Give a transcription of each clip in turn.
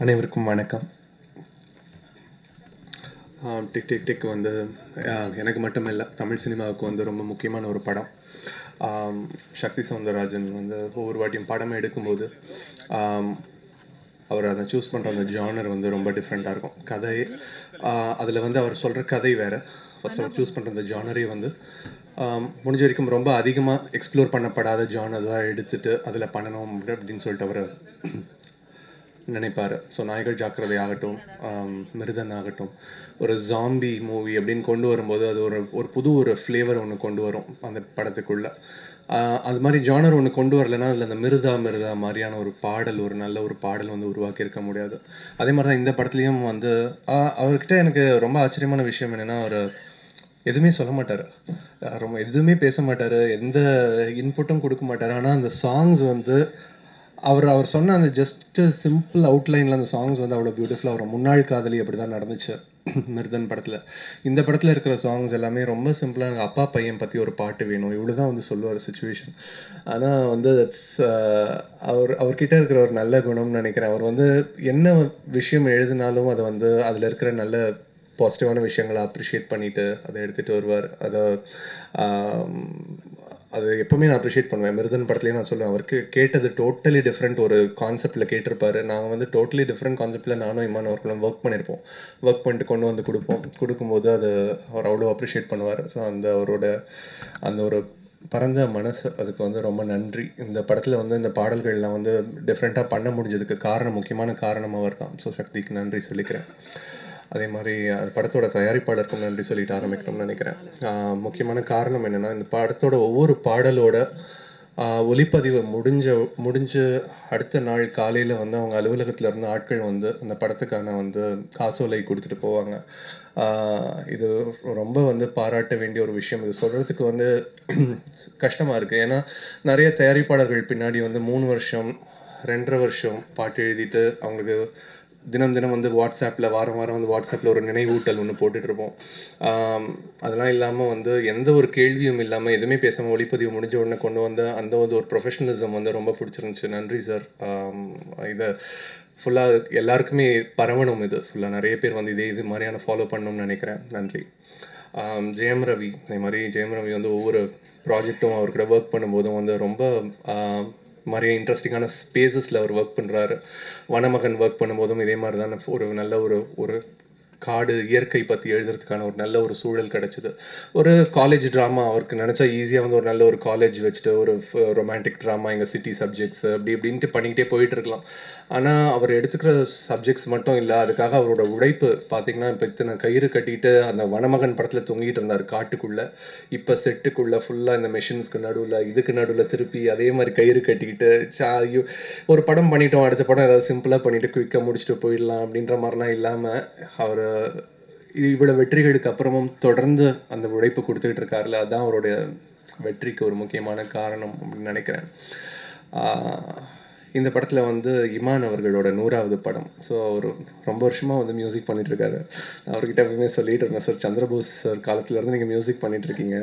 அனைவருக்கும் வணக்கம் ஆம், டிக் டிக் டிக் வந்து ஆ, எனக்கு மட்டும் இல்லை தமிழ் சினிமாவுக்கு வந்து ரொம்ப முக்கியமான ஒரு படம் ஆம், சக்தி சவுந்தரராஜன் வந்து ஒவ்வொரு வாட்டியும் படம் எடுக்கும்போது ஆம், அவர் அதை சூஸ் பண்ணுற அந்த ஜானர் வந்து ரொம்ப டிஃப்ரெண்ட்டாக இருக்கும் கதை அதில் வந்து அவர் சொல்கிற கதை வேறு ஃபஸ்ட் அவர் சூஸ் பண்ணுற அந்த ஜானரே வந்து ஆம், முடிஞ்ச வரைக்கும் ரொம்ப அதிகமாக எக்ஸ்ப்ளோர் பண்ணப்படாத ஜானர் தான் எடுத்துட்டு அதில் பண்ணணும் அப்படின்னு சொல்லிட்டு அவர் நினைப்பார் ஸோ நாய்கள் ஜாக்கிரதை ஆகட்டும் ஆம், மிருதன் ஆகட்டும் ஒரு ஜாம்பி மூவி அப்படின்னு கொண்டு வரும்போது அது ஒரு ஒரு புது ஒரு ஃப்ளேவர் ஒன்று கொண்டு வரும் அந்த படத்துக்குள்ள ஆஹ், அது மாதிரி ஜானர் ஒன்று கொண்டு வரலைன்னா அதில் அந்த மிருதா மிருதா மாதிரியான ஒரு பாடல் ஒரு நல்ல ஒரு பாடல் வந்து உருவாக்கி இருக்க முடியாது அதே மாதிரி தான் இந்த படத்துலையும் வந்து ஆஹ், அவர்கிட்ட எனக்கு ரொம்ப ஆச்சரியமான விஷயம் என்னென்னா அவர் எதுவுமே சொல்ல மாட்டார் ரொம்ப எதுவுமே பேச மாட்டார் எந்த இன்புட்டும் கொடுக்க மாட்டார் ஆனால் அந்த சாங்ஸ் வந்து அவர் அவர் சொன்ன அந்த ஜஸ்ட் சிம்பிள் அவுட்லைனில் அந்த சாங்ஸ் வந்து அவ்வளோ பியூட்டிஃபுல்லாக வரும் முன்னாள் காதலி அப்படி தான் நடந்துச்சு மிருதன் படத்தில் இந்த படத்தில் இருக்கிற சாங்ஸ் எல்லாமே ரொம்ப சிம்பிளாக எனக்கு அப்பா பையன் பற்றி ஒரு பாட்டு வேணும் இவ்வளோ தான் வந்து சொல்லுவார் சுச்சுவேஷன் ஆனால் வந்து தட்ஸ் அவர் அவர்கிட்ட இருக்கிற ஒரு நல்ல குணம்னு நினைக்கிறேன் அவர் வந்து என்ன விஷயம் எழுதினாலும் அதை வந்து அதில் இருக்கிற நல்ல பாசிட்டிவான விஷயங்களை அப்ரிஷியேட் பண்ணிட்டு அதை எடுத்துகிட்டு வருவார் அதை ஆம், அது எப்பவுமே நான் அப்ரிஷியேட் பண்ணுவேன் மிருதன் படத்துலேயே நான் சொல்லுவேன் அவருக்கு கேட்டது டோட்டலி டிஃப்ரெண்ட் ஒரு கான்செப்டில் கேட்டிருப்பாரு நாங்கள் வந்து டோட்டலி டிஃப்ரெண்ட் கான்செப்டில் நானும் இம்மான் அவர்களும் ஒர்க் பண்ணியிருப்போம் ஒர்க் பண்ணிட்டு கொண்டு வந்து கொடுப்போம் கொடுக்கும்போது அது அவர் அவ்வளோ அப்ரிஷியேட் பண்ணுவார் ஸோ அந்த அவரோட அந்த ஒரு பரந்த மனசு அதுக்கு வந்து ரொம்ப நன்றி இந்த படத்தில் வந்து இந்த பாடல்கள்லாம் வந்து டிஃப்ரெண்ட்டாக பண்ண முடிஞ்சதுக்கு காரணம் முக்கியமான காரணம் அவர் தான் ஸோ சக்திக்கு நன்றி சொல்லிக்கிறேன் அதே மாதிரி அஹ், படத்தோட தயாரிப்பாளருக்கும் நன்றி சொல்லிட்டு ஆரம்பிக்கணும்னு நினைக்கிறேன் ஆஹ், முக்கியமான காரணம் என்னென்னா இந்த படத்தோட ஒவ்வொரு பாடலோட ஆஹ், ஒளிப்பதிவு முடிஞ்ச முடிஞ்ச அடுத்த நாள் காலையில் வந்து அவங்க அலுவலகத்துல இருந்து ஆட்கள் வந்து அந்த படத்துக்கான வந்து காசோலை கொடுத்துட்டு போவாங்க ஆஹ், இது ரொம்ப வந்து பாராட்ட வேண்டிய ஒரு விஷயம் இது சொல்கிறதுக்கு வந்து கஷ்டமாக இருக்குது ஏன்னா நிறைய தயாரிப்பாளர்கள் பின்னாடி வந்து மூணு வருஷம் ரெண்டரை வருஷம் பாட்டு எழுதிட்டு அவங்களுக்கு தினம் தினம் வந்து வாட்ஸ்அப்பில் வாரம் வாரம் வந்து வாட்ஸ்அப்பில் ஒரு நினைவூட்டல் ஒன்று போட்டுட்டு இருப்போம் ஆம், அதெல்லாம் இல்லாமல் வந்து எந்த ஒரு கேள்வியும் இல்லாமல் எதுவுமே பேசாமல் ஒளிப்பதிவு முடிஞ்ச உடனே கொண்டு வந்த அந்த வந்து ஒரு ப்ரொஃபஷனலிசம் வந்து ரொம்ப பிடிச்சிருந்துச்சு நன்றி சார் இதை ஃபுல்லாக எல்லாருக்குமே பரவணும் இது ஃபுல்லாக நிறைய பேர் வந்து இதே இது மாதிரியான ஃபாலோ பண்ணணும்னு நினைக்கிறேன் நன்றி ஆம், ஜெயம் ரவி இதே மாதிரி ஜெயம் ரவி வந்து ஒவ்வொரு ப்ராஜெக்ட்டும் அவர்கிட்ட ஒர்க் பண்ணும்போதும் வந்து ரொம்ப ஆம், மாதிரி இன்ட்ரெஸ்டிங்கான ஸ்பேசஸில் அவர் ஒர்க் பண்ணுறாரு வனமகன் ஒர்க் பண்ணும்போதும் இதே மாதிரி தான் ஒரு நல்ல ஒரு ஒரு காடு இயற்கை பற்றி எழுதுறதுக்கான ஒரு நல்ல ஒரு சூழல் கிடச்சிது ஒரு காலேஜ் ட்ராமா அவருக்கு நினச்சா ஈஸியாக வந்து ஒரு நல்ல ஒரு காலேஜ் வச்சுட்டு ஒரு ரொமான்டிக் ட்ராமா எங்கள் சிட்டி சப்ஜெக்ட்ஸ் அப்படி இப்படின்ட்டு பண்ணிக்கிட்டே போயிட்டு இருக்கலாம் ஆனால் அவர் எடுத்துக்கிற சப்ஜெக்ட்ஸ் மட்டும் இல்லை அதுக்காக அவரோட உழைப்பு பார்த்தீங்கன்னா இப்போ இத்தனை கயிறு கட்டிட்டு அந்த வனமகன் படத்தில் தொங்கிட்டு இருந்தார் காட்டுக்குள்ளே இப்போ செட்டுக்குள்ளே ஃபுல்லாக இந்த மெஷின்ஸ்க்கு நடுவில் இதுக்கு நடுவில் திருப்பி அதே மாதிரி கயிறு கட்டிக்கிட்டு சா ஐயோ ஒரு படம் பண்ணிட்டோம் அடுத்த படம் ஏதாவது சிம்பிளாக பண்ணிட்டு குயிக்காக முடிச்சுட்டு போயிடலாம் அப்படின்ற மாதிரிலாம் இல்லாமல் அவர் இவ்வளோ வெற்றிகளுக்கு அப்புறமும் தொடர்ந்து அந்த உழைப்பு கொடுத்துக்கிட்டு இருக்காருல்ல அதான் அவருடைய வெற்றிக்கு ஒரு முக்கியமான காரணம் அப்படின்னு நினைக்கிறேன் ஆஹ் இந்த படத்தில் வந்து இமான் அவர்களோட நூறாவது படம் ஸோ அவர் ரொம்ப வருஷமாக வந்து மியூசிக் பண்ணிட்டு இருக்காரு நான் அவர்கிட்ட எப்பவுமே சொல்லிட்டு இருந்தேன் சார் சந்திரபோஸ் சார் காலத்துலேருந்து நீங்கள் மியூசிக் பண்ணிட்டு இருக்கீங்க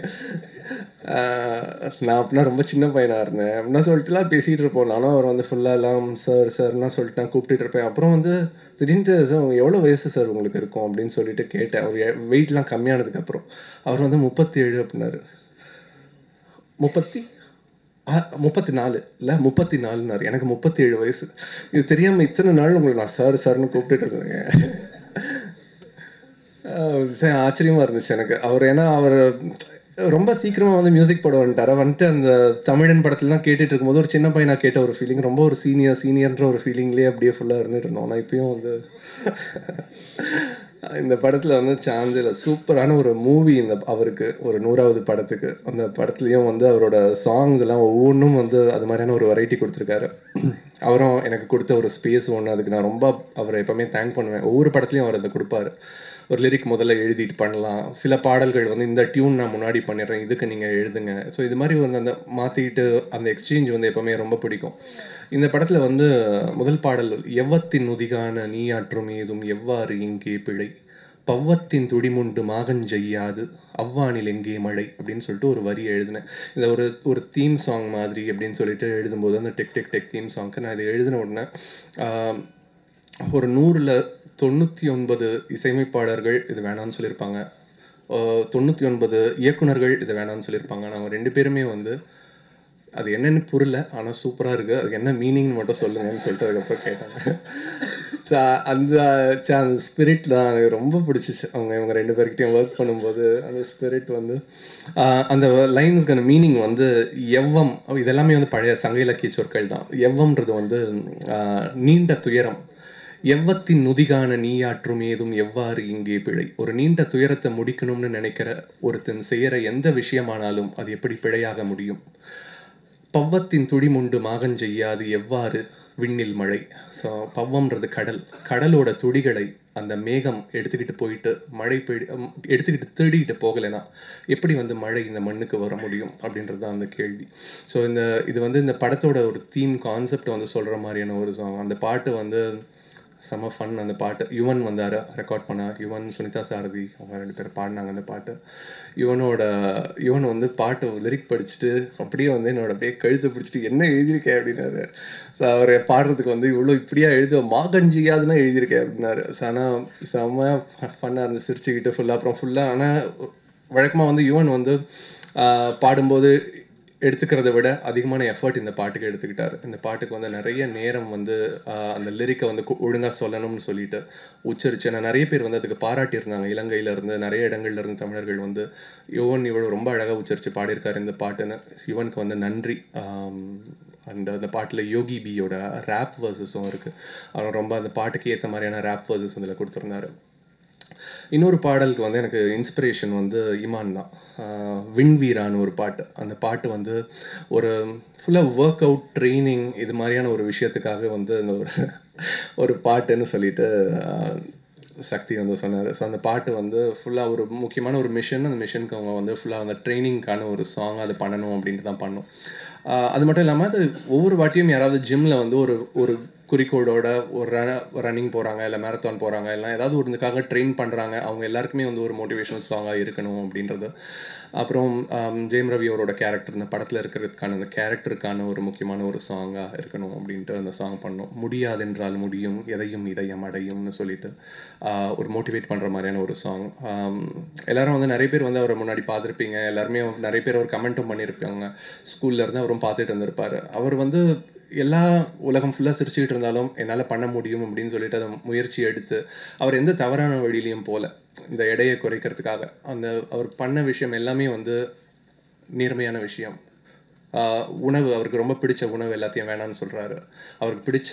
ஆஹ் நான் அப்படின்னா ரொம்ப சின்ன பையனாக இருந்தேன் அப்படின்னா சொல்லிட்டுலாம் பேசிகிட்டு இருப்போம் நானும் அவர் வந்து ஃபுல்லாக எல்லாம் சார் சார்னா சொல்லிட்டு நான் கூப்பிட்டுட்டு இருப்பேன் அப்புறம் வந்து திடீர்னு சார் உங்க எவ்வளோ வயசு சார் உங்களுக்கு இருக்கும் அப்படின்னு சொல்லிட்டு கேட்டேன் அவர் வெயிட்லாம் கம்மியானதுக்கப்புறம் அவர் வந்து முப்பத்தி ஏழு அப்படின்னாரு முப்பத்தி ஆ, முப்பத்தி நாலு இல்லை முப்பத்தி நாலுனாரு எனக்கு முப்பத்தி ஏழு வயசு இது தெரியாமல் இத்தனை நாள் உங்களை நான் சார் சார்னு கூப்பிட்டுட்டு இருந்தேங்க ஆஹ் சரி, ஆச்சரியமா இருந்துச்சு எனக்கு அவர் ஏன்னா அவர் ரொம்ப சீக்கிரமா வந்து மியூசிக் போட வந்துட்டாரு வந்துட்டு அந்த தமிழன் படத்துல தான் கேட்டுட்டு இருக்கும்போது ஒரு சின்ன பையனா கேட்ட ஒரு ஃபீலிங் ரொம்ப ஒரு சீனியர் சீனியர்ன்ற ஒரு ஃபீலிங்லேயே அப்படியே ஃபுல்லாக இருந்துட்டு இருந்தோம் நான் இப்பயும் வந்து இந்த படத்தில் வந்து சான்ஸ் இல்லை சூப்பரான ஒரு மூவி இந்த அவருக்கு ஒரு நூறாவது படத்துக்கு அந்த படத்துலேயும் வந்து அவரோட சாங்ஸ் எல்லாம் ஒவ்வொன்றும் வந்து அது மாதிரியான ஒரு வெரைட்டி கொடுத்துருக்காரு அவரும் எனக்கு கொடுத்த ஒரு ஸ்பேஸ் ஒன்று அதுக்கு நான் ரொம்ப அவரை எப்பவுமே தேங்க் பண்ணுவேன் ஒவ்வொரு படத்துலையும் அவர் அதை கொடுப்பாரு ஒரு லிரிக் முதல்ல எழுதிட்டு பண்ணலாம் சில பாடல்கள் வந்து இந்த டியூன் நான் முன்னாடி பண்ணிடுறேன் இதுக்கு நீங்கள் எழுதுங்க ஸோ இது மாதிரி வந்து அந்த மாற்றிக்கிட்டு அந்த எக்ஸ்சேஞ்ச் வந்து எப்பவுமே ரொம்ப பிடிக்கும் இந்த படத்தில் வந்து முதல் பாடல் எவ்வத்தின் உதிகான நீயாற்றும் ஏதும் எவ்வாறு இங்கே பிழை பவ்வத்தின் துடிமுண்டு மாகஞ்செய்யாது அவ்வானில் எங்கே மழை அப்படின்னு சொல்லிட்டு ஒரு வரி எழுதினேன் இந்த ஒரு ஒரு தீம் சாங் மாதிரி அப்படின்னு சொல்லிட்டு எழுதும்போது அந்த டெக் டெக் டெக் தீம் சாங்க்கு நான் இதை எழுதின உடனே ஆஹ், ஒரு நூறில் தொண்ணூற்றி ஒன்பது இசையமைப்பாளர்கள் இது வேணாம்னு சொல்லியிருப்பாங்க தொண்ணூற்றி ஒன்பது இயக்குனர்கள் இது வேணாம்னு சொல்லியிருப்பாங்க நாங்கள் ரெண்டு பேருமே வந்து அது என்னன்னு புரியல ஆனால் சூப்பராக இருக்குது அதுக்கு என்ன மீனிங்னு மட்டும் சொல்லுங்கன்னு சொல்லிட்டு அதுக்கப்புறம் கேட்டாங்க So, அந்த so, அந்த ஸ்பிரிட் தான் எனக்கு ரொம்ப பிடிச்சிச்சு அவங்க இவங்க ரெண்டு பேர்கிட்டையும் ஒர்க் பண்ணும்போது அந்த ஸ்பிரிட் வந்து ஆஹ், அந்த லைன்ஸ்க்கான மீனிங் வந்து எவ்வம் இதெல்லாமே வந்து பழைய சங்க இலக்கிய சொற்கள் தான் எவ்வம்ன்றது வந்து ஆஹ், நீண்ட துயரம் எவ்வத்தின் நுதிகான நீயாற்றும் ஏதும் எவ்வாறு இங்கே பிழை ஒரு நீண்ட துயரத்தை முடிக்கணும்னு நினைக்கிற ஒருத்தன் செய்யற எந்த விஷயமானாலும் அது எப்படி பிழையாக முடியும் பவ்வத்தின் துடிமுண்டு மாகஞ்செய்யாது எவ்வாறு விண்ணில் மழை ஸோ பவ்வம்ன்றது கடல் கடலோட துடிகளை அந்த மேகம் எடுத்துக்கிட்டு போயிட்டு மழை பெய்து உம், எடுத்துக்கிட்டு தேடிக்கிட்டு போகலைன்னா எப்படி வந்து மழை இந்த மண்ணுக்கு வர முடியும் அப்படின்றது தான் அந்த கேள்வி ஸோ இந்த இது வந்து இந்த படத்தோட ஒரு தீம் கான்செப்ட் வந்து சொல்கிற மாதிரியான ஒரு சாங் அந்த பாட்டு வந்து செம ஃபன் அந்த பாட்டு யுவன் வந்தார் ரெக்கார்ட் பண்ண யுவன் சுனிதா சாரதி அவங்க ரெண்டு பேரும் பாடினாங்க அந்த பாட்டு யுவனோட யுவன் வந்து பாட்டு லிரிக் படிச்சுட்டு அப்படியே வந்து என்னோட அப்படியே கழுத்து பிடிச்சிட்டு என்ன எழுதியிருக்கேன் அப்படின்னாரு ஸோ அவர் பாடுறதுக்கு வந்து இவ்வளோ இப்படியா எழுத மாகஞ்சியாதுன்னா எழுதியிருக்கேன் அப்படின்னாரு ஸோ ஆனால் செம்ம ஃபன்னாக இருந்து சிரிச்சுக்கிட்டு ஃபுல்லாக அப்புறம் ஃபுல்லாக ஆனால் வழக்கமாக வந்து யுவன் வந்து ஆஹ், பாடும்போது எடுத்துக்கிறத விட அதிகமான எஃபர்ட் இந்த பாட்டுக்கு எடுத்துக்கிட்டாரு இந்த பாட்டுக்கு வந்து நிறைய நேரம் வந்து ஆஹ், அந்த லிரிக்கை வந்து ஒழுங்காக சொல்லணும்னு சொல்லிட்டு உச்சரிச்சு நான் நிறைய பேர் வந்து அதுக்கு பாராட்டியிருந்தாங்க இலங்கையில இருந்து நிறைய இடங்கள்ல இருந்து தமிழர்கள் வந்து யுவன் இவ்வளோ ரொம்ப அழகாக உச்சரித்து பாடியிருக்காரு இந்த பாட்டுன்னு யுவனுக்கு வந்து நன்றி அண்ட் அந்த பாட்டில் யோகி பியோட ரேப் வேர்சஸும் இருக்குது அவர் ரொம்ப அந்த பாட்டுக்கு ஏற்ற மாதிரியான ரேப் வேர்சஸ் அதில் கொடுத்துருந்தாரு இன்னொரு பாடலுக்கு வந்து எனக்கு இன்ஸ்பிரேஷன் வந்து இமான் தான் ஆஹ் விண்வீரான்னு ஒரு பாட்டு அந்த பாட்டு வந்து ஒரு ஃபுல்லாக ஒர்க் அவுட் ட்ரைனிங் இது மாதிரியான ஒரு விஷயத்துக்காக வந்து அந்த ஒரு ஒரு பாட்டுன்னு சொல்லிட்டு ஆஹ் சக்தி வந்து சொன்னார் ஸோ அந்த பாட்டு வந்து ஃபுல்லாக ஒரு முக்கியமான ஒரு மிஷன் அந்த மிஷனுக்கு அவங்க வந்து ஃபுல்லாக அந்த ட்ரைனிங்க்கான ஒரு சாங் அது பண்ணணும் அப்படின்ட்டு தான் பண்ணோம் ஆஹ் அது மட்டும் இல்லாமல் அது ஒவ்வொரு வாட்டியும் யாராவது ஜிம்மில் வந்து ஒரு ஒரு குறிக்கோளோட ஒரு ரன ரன்னிங் போகிறாங்க இல்லை மேரத்தான் போகிறாங்க இல்லை ஏதாவது ஒரு இதுக்காக ட்ரெயின் பண்ணுறாங்க அவங்க எல்லாருக்குமே வந்து ஒரு மோட்டிவேஷனல் சாங்காக இருக்கணும் அப்படின்றது அப்புறம் ஆம், ஜெயம் ரவி அவரோட கேரக்டர் இந்த படத்தில் இருக்கிறதுக்கான அந்த கேரக்டருக்கான ஒரு முக்கியமான ஒரு சாங்காக இருக்கணும் அப்படின்ட்டு அந்த சாங் பண்ணோம் முடியாதென்றால் முடியும் எதையும் இதயம் அடையும்னு சொல்லிட்டு ஆஹ், ஒரு மோட்டிவேட் பண்ணுற மாதிரியான ஒரு சாங் எல்லாரும் வந்து நிறைய பேர் வந்து அவரை முன்னாடி பார்த்துருப்பீங்க எல்லாருமே நிறைய பேர் அவர் கமெண்ட்டும் பண்ணியிருப்பாங்க ஸ்கூல்ல இருந்து அவரும் பார்த்துட்டு இருந்திருப்பாரு அவர் வந்து எல்லா உலகம் ஃபுல்லாக சிரிச்சுக்கிட்டு இருந்தாலும் என்னால் பண்ண முடியும் அப்படின்னு சொல்லிட்டு அதை முயற்சி எடுத்து அவர் எந்த தவறான வழியிலையும் போல இந்த எடையை குறைக்கிறதுக்காக அந்த அவர் பண்ண விஷயம் எல்லாமே வந்து நேர்மையான விஷயம் ஆஹ் உணவு அவருக்கு ரொம்ப பிடிச்ச உணவு எல்லாத்தையும் வேணாம்னு சொல்கிறாரு அவருக்கு பிடிச்ச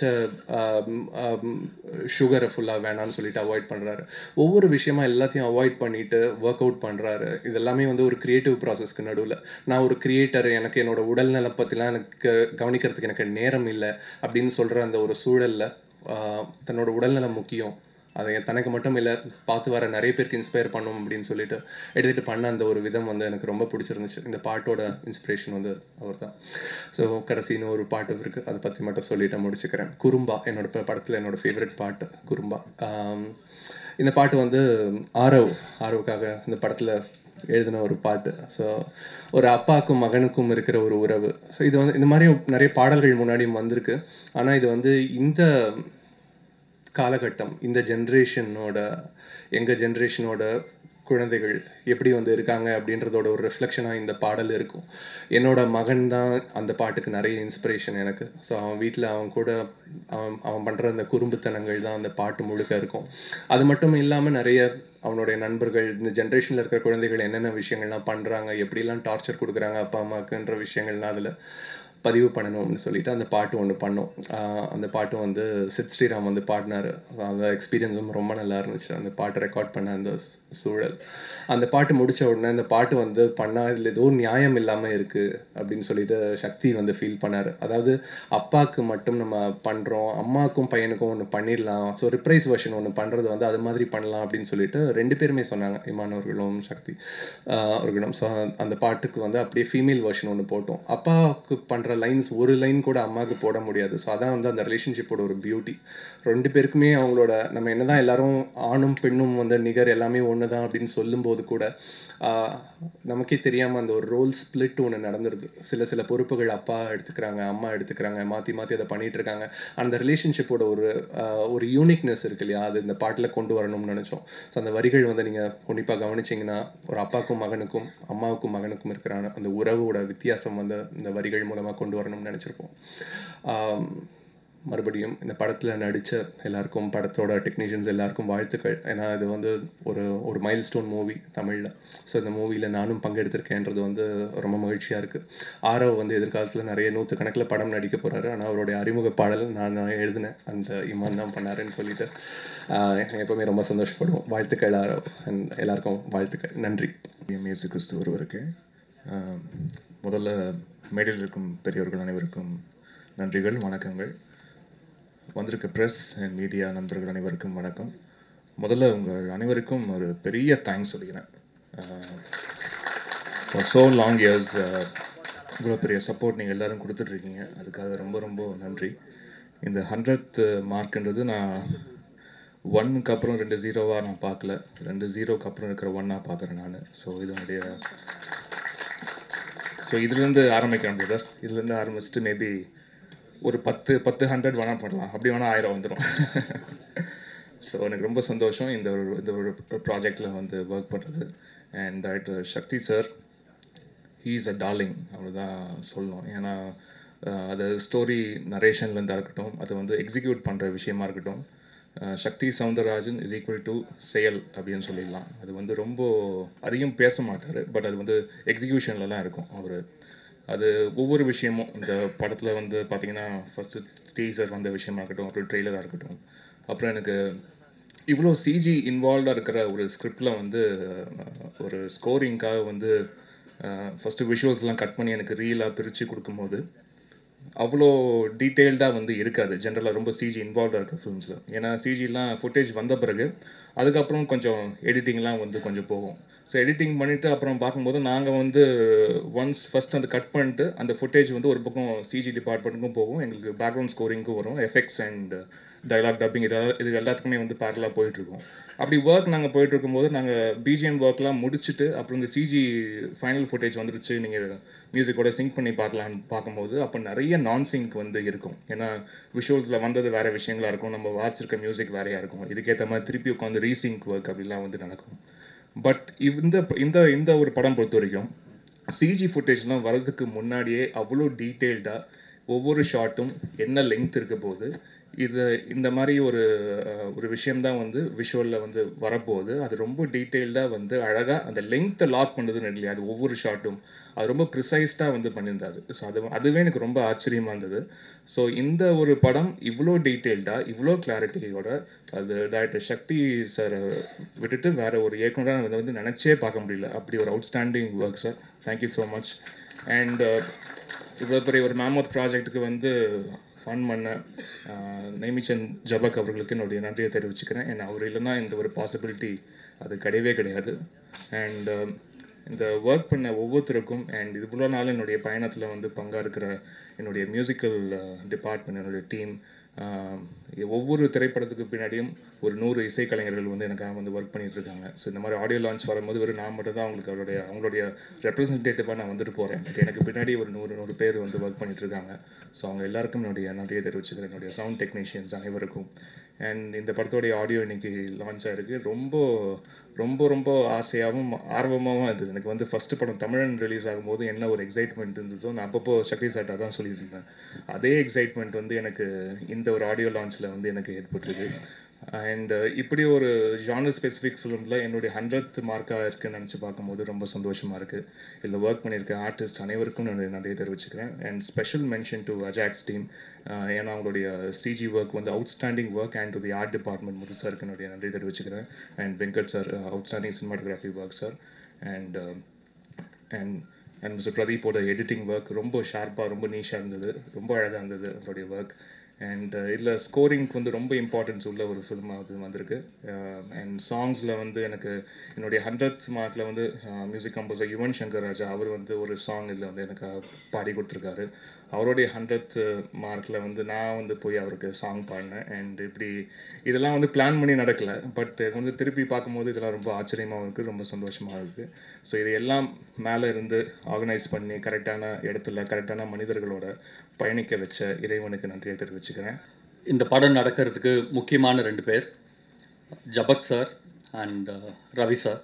சுகரை ஃபுல்லாக வேணாம்னு சொல்லிட்டு அவாய்ட் பண்ணுறாரு ஒவ்வொரு விஷயமா எல்லாத்தையும் அவாய்ட் பண்ணிட்டு ஒர்க் அவுட் பண்ணுறாரு இதெல்லாமே வந்து ஒரு கிரியேட்டிவ் ப்ராசஸ்க்கு நடுவில் நான் ஒரு கிரியேட்டர் எனக்கு என்னோட உடல்நல பற்றிலாம் எனக்கு கவனிக்கிறதுக்கு எனக்கு நேரம் இல்லை அப்படின்னு சொல்கிற அந்த ஒரு சூழலில் தன்னோட உடல்நலம் முக்கியம் அதை தனக்கு மட்டும் இல்லை பார்த்து வர நிறைய பேருக்கு இன்ஸ்பயர் பண்ணும் அப்படின்னு சொல்லிட்டு எடுத்துகிட்டு பண்ண அந்த ஒரு விதம் வந்து எனக்கு ரொம்ப பிடிச்சிருந்துச்சு இந்த பாட்டோட இன்ஸ்பிரேஷன் வந்து அவர் தான் ஸோ கடைசின்னு ஒரு பாட்டு இருக்குது அதை பற்றி மட்டும் சொல்லிட்டு முடிச்சுக்கிறேன் குறும்பா என்னோட ப- படத்தில் என்னோட ஃபேவரட் பாட்டு குறும்பா ஆம், இந்த பாட்டு வந்து ஆரவ் ஆரவுக்காக இந்த படத்தில் எழுதின ஒரு பாட்டு ஸோ ஒரு அப்பாவுக்கும் மகனுக்கும் இருக்கிற ஒரு உறவு ஸோ இது வந்து இந்த மாதிரி நிறைய பாடல்கள் முன்னாடியும் வந்திருக்கு ஆனால் இது வந்து இந்த காலகட்டம் இந்த ஜென்ரேஷனோட எங்கள் ஜென்ரேஷனோட குழந்தைகள் எப்படி வந்து இருக்காங்க அப்படின்றதோட ஒரு ரிஃப்ளெக்ஷனாக இந்த பாடல் இருக்கும் என்னோட மகன் தான் அந்த பாட்டுக்கு நிறைய இன்ஸ்பிரேஷன் எனக்கு ஸோ அவன் வீட்டில் அவன் கூட அவன் அவன் பண்ணுற அந்த குறும்புத்தனங்கள் தான் அந்த பாட்டு முழுக்க இருக்கும் அது மட்டும் இல்லாமல் நிறைய அவனுடைய நண்பர்கள் இந்த ஜென்ரேஷனில் இருக்கிற குழந்தைகள் என்னென்ன விஷயங்கள்லாம் பண்ணுறாங்க எப்படிலாம் டார்ச்சர் கொடுக்குறாங்க அப்பா அம்மாக்குன்ற விஷயங்கள்லாம் அதில் பதிவு பண்ணணும்னு சொல்லிட்டு அந்த பாட்டு ஒன்று பண்ணோம் ஆஹ் அந்த பாட்டு வந்து சித் ஸ்ரீராம் வந்து பாடினார் அந்த எக்ஸ்பீரியன்ஸும் ரொம்ப நல்லா இருந்துச்சு அந்த பாட்டு ரெக்கார்ட் பண்ண அந்த சூ- சூழல் அந்த பாட்டு முடிச்ச உடனே அந்த பாட்டு வந்து பண்ணால் இதில் ஏதோ நியாயம் இல்லாமல் இருக்குது அப்படின்னு சொல்லிட்டு சக்தி வந்து ஃபீல் பண்ணார் அதாவது அப்பாவுக்கு மட்டும் நம்ம பண்ணுறோம் அம்மாவுக்கும் பையனுக்கும் ஒன்று பண்ணிடலாம் ஸோ ரிப்ரைஸ் வெர்ஷன் ஒன்று பண்ணுறது வந்து அது மாதிரி பண்ணலாம் அப்படின்னு சொல்லிட்டு ரெண்டு பேருமே சொன்னாங்க இமான் அவர்களும் சக்தி ஆஹ் அவர்களும் ஸோ அந்த பாட்டுக்கு வந்து அப்படியே ஃபீமேல் வெர்ஷன் ஒன்று போட்டோம் அப்பாவுக்கு பண்ணுற லைன்ஸ் ஒரு லைன் கூட அம்மாவுக்கு போட முடியாது ஸோ அதான் வந்து அந்த ரிலேஷன்ஷிப்போட ஒரு பியூட்டி ரெண்டு பேருக்குமே அவங்களோட நம்ம என்னதான் எல்லாரும் ஆணும் பெண்ணும் வந்து நிகர் எல்லாமே ஒன்று தான் அப்படின்னு சொல்லும்போது கூட ஆஹ், நமக்கே தெரியாமல் அந்த ஒரு ரோல் ஸ்பிளிட் ஒன்று நடந்துருது சில சில பொறுப்புகள் அப்பா எடுத்துக்கிறாங்க அம்மா எடுத்துக்கிறாங்க மாற்றி மாற்றி அதை பண்ணிட்டு இருக்காங்க அந்த ரிலேஷன்ஷிப்போட ஒரு ஆஹ், ஒரு யூனிக்னஸ் இருக்கு இல்லையா அது இந்த பாட்டில் கொண்டு வரணும்னு நினச்சோம் ஸோ அந்த வரிகள் வந்து நீங்கள் உன்னிப்பாக கவனிச்சிங்கன்னா ஒரு அப்பாவுக்கும் மகனுக்கும் அம்மாவுக்கும் மகனுக்கும் இருக்கிற அந்த உறவோட வித்தியாசம் வந்து இந்த வரிகள் மூலமாக கொண்டு வரணும்னு நினச்சிருப்போம் ஆம், மறுபடியும் இந்த படத்தில் நடித்த எல்லாருக்கும் படத்தோட டெக்னீஷியன்ஸ் எல்லாருக்கும் வாழ்த்துக்கள் ஏன்னா இது வந்து ஒரு ஒரு மைல் ஸ்டோன் மூவி தமிழில் ஸோ இந்த மூவியில் நானும் பங்கெடுத்திருக்கேன்றது வந்து ரொம்ப மகிழ்ச்சியாக இருக்குது ஆரவ் வந்து எதிர்காலத்தில் நிறைய நூற்றுக்கணக்கில் படம் நடிக்க போகிறாரு ஆனால் அவருடைய அறிமுக பாடல் நான் நான் எழுதினேன் அந்த இமான் தான் பண்ணாருன்னு சொல்லிட்டு ஆஹ், எப்பவுமே ரொம்ப சந்தோஷப்படுவோம் வாழ்த்துக்கள் ஆரவ் and எல்லாருக்கும் வாழ்த்துக்கள் நன்றி இயேசு கிறிஸ்து ஒருவருக்கு ஆம், முதல்ல மேடையில் இருக்கும் பெரியவர்கள் அனைவருக்கும் நன்றிகள் வணக்கங்கள் வந்திருக்க ப்ரெஸ் அண்ட் மீடியா நண்பர்கள் அனைவருக்கும் வணக்கம் முதல்ல உங்கள் அனைவருக்கும் ஒரு பெரிய தேங்க்ஸ் சொல்லிக்கிறேன் ஃபார் ஸோ லாங் இயர்ஸ் இவ்வளோ பெரிய சப்போர்ட் நீங்கள் எல்லோரும் கொடுத்துட்ருக்கீங்க அதுக்காக ரொம்ப ரொம்ப நன்றி இந்த ஹண்ட்ரட் மார்க்ன்றது நான் ஒன்னுக்கு அப்புறம் ரெண்டு ஜீரோவாக நான் பார்க்கல ரெண்டு ஜீரோக்கு அப்புறம் இருக்கிற ஒன்னாக பார்க்குறேன் நான் ஸோ இதனுடைய ஸோ இதுலேருந்து ஆரம்பிக்கிறேன் பிரதர் இதுலேருந்து ஆரம்பிச்சுட்டு மேபி ஒரு பத்து பத்து ஹண்ட்ரட் வேணால் பண்ணலாம் அப்படி வேணால் ஆயிரம் வந்துடும் ஸோ எனக்கு ரொம்ப சந்தோஷம் இந்த ஒரு இந்த ஒரு ப்ராஜெக்டில் வந்து ஒர்க் பண்ணுறது and director Sakthi sir he's a darling அவ்வளோதான் சொல்லணும் ஏன்னா அஹ், அது ஸ்டோரி நரேஷன்லேருந்தா இருக்கட்டும் அது வந்து எக்ஸிக்யூட் பண்ணுற விஷயமா இருக்கட்டும் ah, Shakti Soundararajan is equal to செயல் அப்படின்னு சொல்லிடலாம் அது வந்து ரொம்ப அதிகம் பேச மாட்டார் பட் அது வந்து எக்ஸிக்யூஷன்லலாம் இருக்கும் அவர் அது ஒவ்வொரு விஷயமும் இந்த படத்தில் வந்து பார்த்தீங்கன்னா ஃபஸ்ட்டு டீசர் வந்த விஷயமா இருக்கட்டும் அப்புறம் ட்ரெய்லராக இருக்கட்டும் அப்புறம் எனக்கு இவ்வளோ சிஜி இன்வால்வ்டாக இருக்கிற ஒரு ஸ்கிரிப்டில் வந்து அஹ், ஒரு ஸ்கோரிங்காக வந்து ஃபஸ்ட்டு விஷுவல்ஸ்லாம் கட் பண்ணி எனக்கு ரீலாக பிரித்து கொடுக்கும்போது அவ்வளோ டீட்டெயில்டாக வந்து இருக்காது ஜென்ரலாக ரொம்ப சிஜி இன்வால்வ்டாக இருக்க ஃபிலிம்ஸில் ஏன்னா சிஜிலாம் ஃபுட்டேஜ் வந்த பிறகு அதுக்கப்புறம் கொஞ்சம் எடிட்டிங்லாம் வந்து கொஞ்சம் போகும் ஸோ எடிட்டிங் பண்ணிவிட்டு அப்புறம் பார்க்கும்போது நாங்கள் வந்து ஒன்ஸ் ஃபஸ்ட் அந்த கட் பண்ணிட்டு அந்த ஃபுட்டேஜ் வந்து ஒரு பக்கம் சிஜி டிபார்ட்மெண்ட்டுக்கும் போகும் எங்களுக்கு பேக்ரவுண்ட் ஸ்கோரிங்க்கும் வரும் எஃபெக்ட்ஸ் அண்ட் டைலாக் டப்பிங் இது இது எல்லாத்துக்குமே வந்து பேரலாக போயிட்டுருக்கோம் அப்படி ஒர்க் நாங்கள் போயிட்டு இருக்கும்போது நாங்கள் பிஜிஎம் ஒர்க்லாம் முடிச்சுட்டு அப்புறம் இந்த சிஜி ஃபைனல் ஃபுட்டேஜ் வந்துருச்சு நீங்கள் மியூசிக்கோட சிங்க் பண்ணி பார்க்கலான்னு பார்க்கும்போது அப்போ நிறைய நான் சிங்க் வந்து இருக்கும் ஏன்னா விஷுவல்ஸில் வந்தது வேறு விஷயங்களா இருக்கும் நம்ம வாட்சிருக்க மியூசிக் வேறையாக இருக்கும் இதுக்கேற்ற மாதிரி திருப்பி உட்காந்து ரீசிங்க் ஒர்க் அப்படிலாம் வந்து நடக்கும் பட் இந்த இந்த இந்த ஒரு படம் பொறுத்த வரைக்கும் சிஜி ஃபுட்டேஜ்லாம் வரதுக்கு முன்னாடியே அவ்வளோ டீட்டெயில்டாக ஒவ்வொரு ஷாட்டும் என்ன லெங்த் இருக்க போகுது இது இந்த மாதிரி ஒரு அஹ், ஒரு விஷயம்தான் வந்து விஷுவலில் வந்து வரப்போகுது அது ரொம்ப டீட்டெயில்டாக வந்து அழகாக அந்த லெங்த்தை லாக் பண்ணுறதுன்னு இல்லையா அது ஒவ்வொரு ஷாட்டும் அது ரொம்ப ப்ரிசைஸ்டாக வந்து பண்ணியிருந்தாரு ஸோ அது அதுவே எனக்கு ரொம்ப ஆச்சரியமாக இருந்தது ஸோ இந்த ஒரு படம் இவ்வளோ டீட்டெயில்டாக இவ்வளோ கிளாரிட்டியோட அது டைரக்டர் சக்தி சார் விட்டுட்டு வேற ஒரு இயக்குனராக நான் வந்து நினச்சே பார்க்க முடியல அப்படி ஒரு outstanding work sir thank you so much and இவ்வளோ பெரிய ஒரு மேமத் ப்ராஜெக்ட்டுக்கு வந்து ஃபன் பண்ண ஆஹ், நைமிச்சந்த் ஜபக் அவர்களுக்கு என்னுடைய நன்றியை தெரிவிச்சுக்கிறேன் ஏன்னா அவர் இல்லைன்னா இந்த ஒரு பாசிபிலிட்டி அது கிடையவே கிடையாது அண்ட் இந்த ஒர்க் பண்ண ஒவ்வொருத்தருக்கும் அண்ட் இவ்வளோ நாள் என்னுடைய பயணத்தில் வந்து பங்காக இருக்கிற என்னுடைய மியூசிக்கல் டிபார்ட்மெண்ட் என்னுடைய டீம் ஒவ்வொரு திரைப்படத்துக்கு பின்னாடியும் ஒரு நூறு இசைக்கலைஞர்கள் வந்து எனக்காக வந்து ஒர்க் பண்ணிட்டு இருக்காங்க ஸோ இந்த மாதிரி ஆடியோ லான்ச் வரும்போது வெறும் நான் மட்டும் தான் அவங்களுக்கு அவருடைய அவங்களுடைய ரெப்ரசன்டேட்டிவாக நான் வந்துட்டு போகிறேன் பட் எனக்கு பின்னாடி ஒரு நூறு நூறு பேர் வந்து ஒர்க் பண்ணிட்டு இருக்காங்க ஸோ அவங்க எல்லாருக்கும் என்னுடைய நன்றியை தெரிவிச்சுக்கிறேன் என்னுடைய சவுண்ட் டெக்னீஷியன்ஸ் அனைவருக்கும் அண்ட் இந்த படத்தோடைய ஆடியோ இன்னைக்கு லான்ச் ஆயிருக்கு ரொம்ப ரொம்ப ரொம்ப ஆசையாகவும் ஆர்வமாகவும் இருந்தது எனக்கு வந்து ஃபஸ்ட்டு படம் தமிழன் ரிலீஸ் ஆகும்போது என்ன ஒரு எக்ஸைட்மெண்ட் இருந்ததோ நான் அப்பப்போ சக்தி சார்ட்டா தான் சொல்லிட்டு இருந்தேன் அதே எக்ஸைட்மெண்ட் வந்து எனக்கு இந்த ஒரு ஆடியோ லான்ச்சில் வந்து எனக்கு ஏற்பட்டிருக்கு அண்ட் இப்படி ஒரு ஜானர் ஸ்பெசிஃபிக் ஃபிலிமில் என்னுடைய ஹண்ட்ரட் மார்க்காக இருக்குன்னு நினச்சி பார்க்கும்போது ரொம்ப சந்தோஷமாக இருக்குது இதில் ஒர்க் பண்ணியிருக்க ஆர்டிஸ்ட் அனைவருக்கும் நான் நிறைய தெரிவிச்சுக்கிறேன் and special mention to Ajax team ஏன்னா அவங்களுடைய சிஜி ஒர்க் வந்து outstanding work and to the art department Muru சாருக்கு என்னுடைய நன்றி தெரிவிச்சுக்கிறேன் and Venkat sir outstanding cinematography work sir and and and mister பிரதீப்போட எடிட்டிங் ஒர்க் ரொம்ப ஷார்ப்பாக ரொம்ப நீஷாக இருந்தது ரொம்ப அழகாக இருந்தது அவருடைய ஒர்க் அண்ட் இதில் ஸ்கோரிங்க்கு வந்து ரொம்ப இம்பார்ட்டன்ஸ் உள்ள ஒரு ஃபிலிமாக அது வந்திருக்கு அண்ட் சாங்ஸில் வந்து எனக்கு என்னுடைய ஹண்ட்ரட் மார்க்கில் வந்து மியூசிக் கம்போசர் யுவன் சங்கர் ராஜா அவர் வந்து ஒரு சாங் இதில் வந்து எனக்கு பாடி கொடுத்துருக்காரு அவருடைய ஹண்ட்ரட் மார்க்கில் வந்து நான் வந்து போய் அவருக்கு சாங் பாடினேன் அண்ட் இப்படி இதெல்லாம் வந்து பிளான் பண்ணி நடக்கலை பட் வந்து திருப்பி பார்க்கும்போது இதெல்லாம் ரொம்ப ஆச்சரியமாகவும் இருக்குது ரொம்ப சந்தோஷமாக இருக்குது ஸோ இது எல்லாம் மேலே இருந்து ஆர்கனைஸ் பண்ணி கரெக்டான இடத்துல கரெக்டான மனிதர்களோட பயணிக்க வச்ச இறைவனுக்கு நன்றியை தெரிவிச்சுக்கிறேன் இந்த படம் நடக்கிறதுக்கு முக்கியமான ரெண்டு பேர் Jabak sir and Ravi sir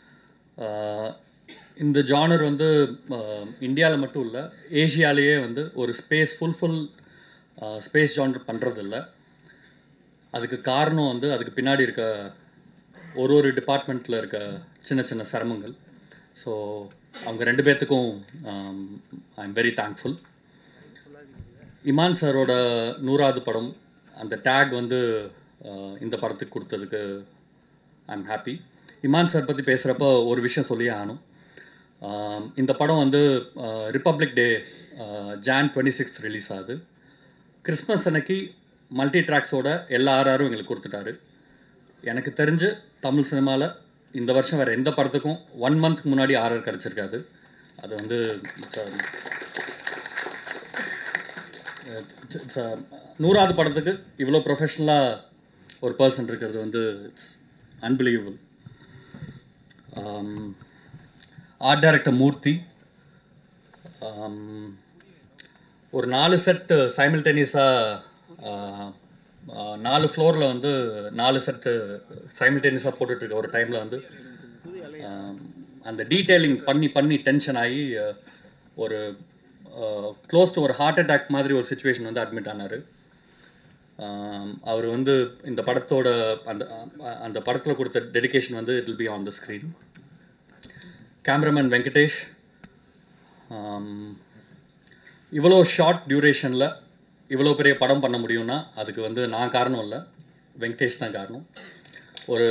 இந்த ஜானர் வந்து இந்தியாவில் மட்டும் இல்லை ஏஷியாலேயே வந்து ஒரு space full full space genre பண்ணுறதில்ல அதுக்கு காரணம் வந்து அதுக்கு பின்னாடி இருக்க ஒரு ஒரு டிபார்ட்மெண்ட்டில் இருக்க சின்ன சின்ன சிரமங்கள் ஸோ அவங்க ரெண்டு பேர்த்துக்கும் I am very thankful Imman சாரோட நூறாவது படம் அந்த டேக் வந்து அஹ், இந்த படத்துக்கு கொடுத்ததுக்கு I am happy Imman sir பற்றி பேசுகிறப்போ ஒரு விஷயம் சொல்லியே ஆகணும் ஆம், இந்த படம் வந்து republic day January twenty six release ஆகுது கிறிஸ்மஸ் அன்னைக்கு மல்டி ட்ராக்ஸோட எல்லா ஆர்ஆரும் எங்களுக்கு கொடுத்துட்டாரு எனக்கு தெரிஞ்சு தமிழ் சினிமாவில் இந்த வருஷம் வேறு எந்த படத்துக்கும் ஒன் மந்த்க்கு முன்னாடி ஆர்ஆர் கிடச்சிருக்காது அது வந்து it's a- it's a- நூறாவது படத்துக்கு இவ்வளோ ப்ரொஃபஷ்னலாக ஒரு பர்சன் இருக்கிறது வந்து it's unbelievable art director Murthy Um, ஒரு நாலு செட்டு சைமில்டேனியஸாக நாலு ஃப்ளோரில் வந்து நாலு செட்டு சைமில்டேனியஸாக போட்டுட்ருக்க ஒரு டைமில் வந்து um, அந்த டீட்டெயிலிங் பண்ணி பண்ணி டென்ஷன் ஆகி uh, ஒரு க்ளோஸ் டு ஒரு ஹார்ட் அட்டாக் மாதிரி ஒரு சுச்சுவேஷன் வந்து அட்மிட் ஆனார் அவர் வந்து இந்த படத்தோட அந்த அ- அந்த படத்தில் கொடுத்த டெடிகேஷன் வந்து it will be on the screen cameraman Venkatesh ஆம், இவ்வளோ ஷார்ட் டியூரேஷனில் இவ்வளோ பெரிய படம் பண்ண முடியும்னா அதுக்கு வந்து நான் காரணம் இல்லை வெங்கடேஷ் தான் காரணம் ஒரு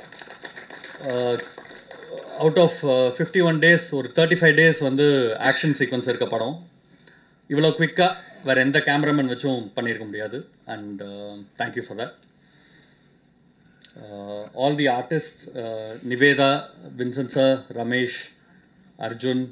out of fifty one days ஒரு தேர்ட்டி ஃபைவ் டேஸ் வந்து ஆக்ஷன் சீக்வன்ஸ் இருக்க படம் இவ்வளோ குவிக்காக வேறு எந்த கேமராமேன் வச்சும் பண்ணியிருக்க முடியாது and thank you for that all the artist Nivetha Vinson sir Ramesh Arjun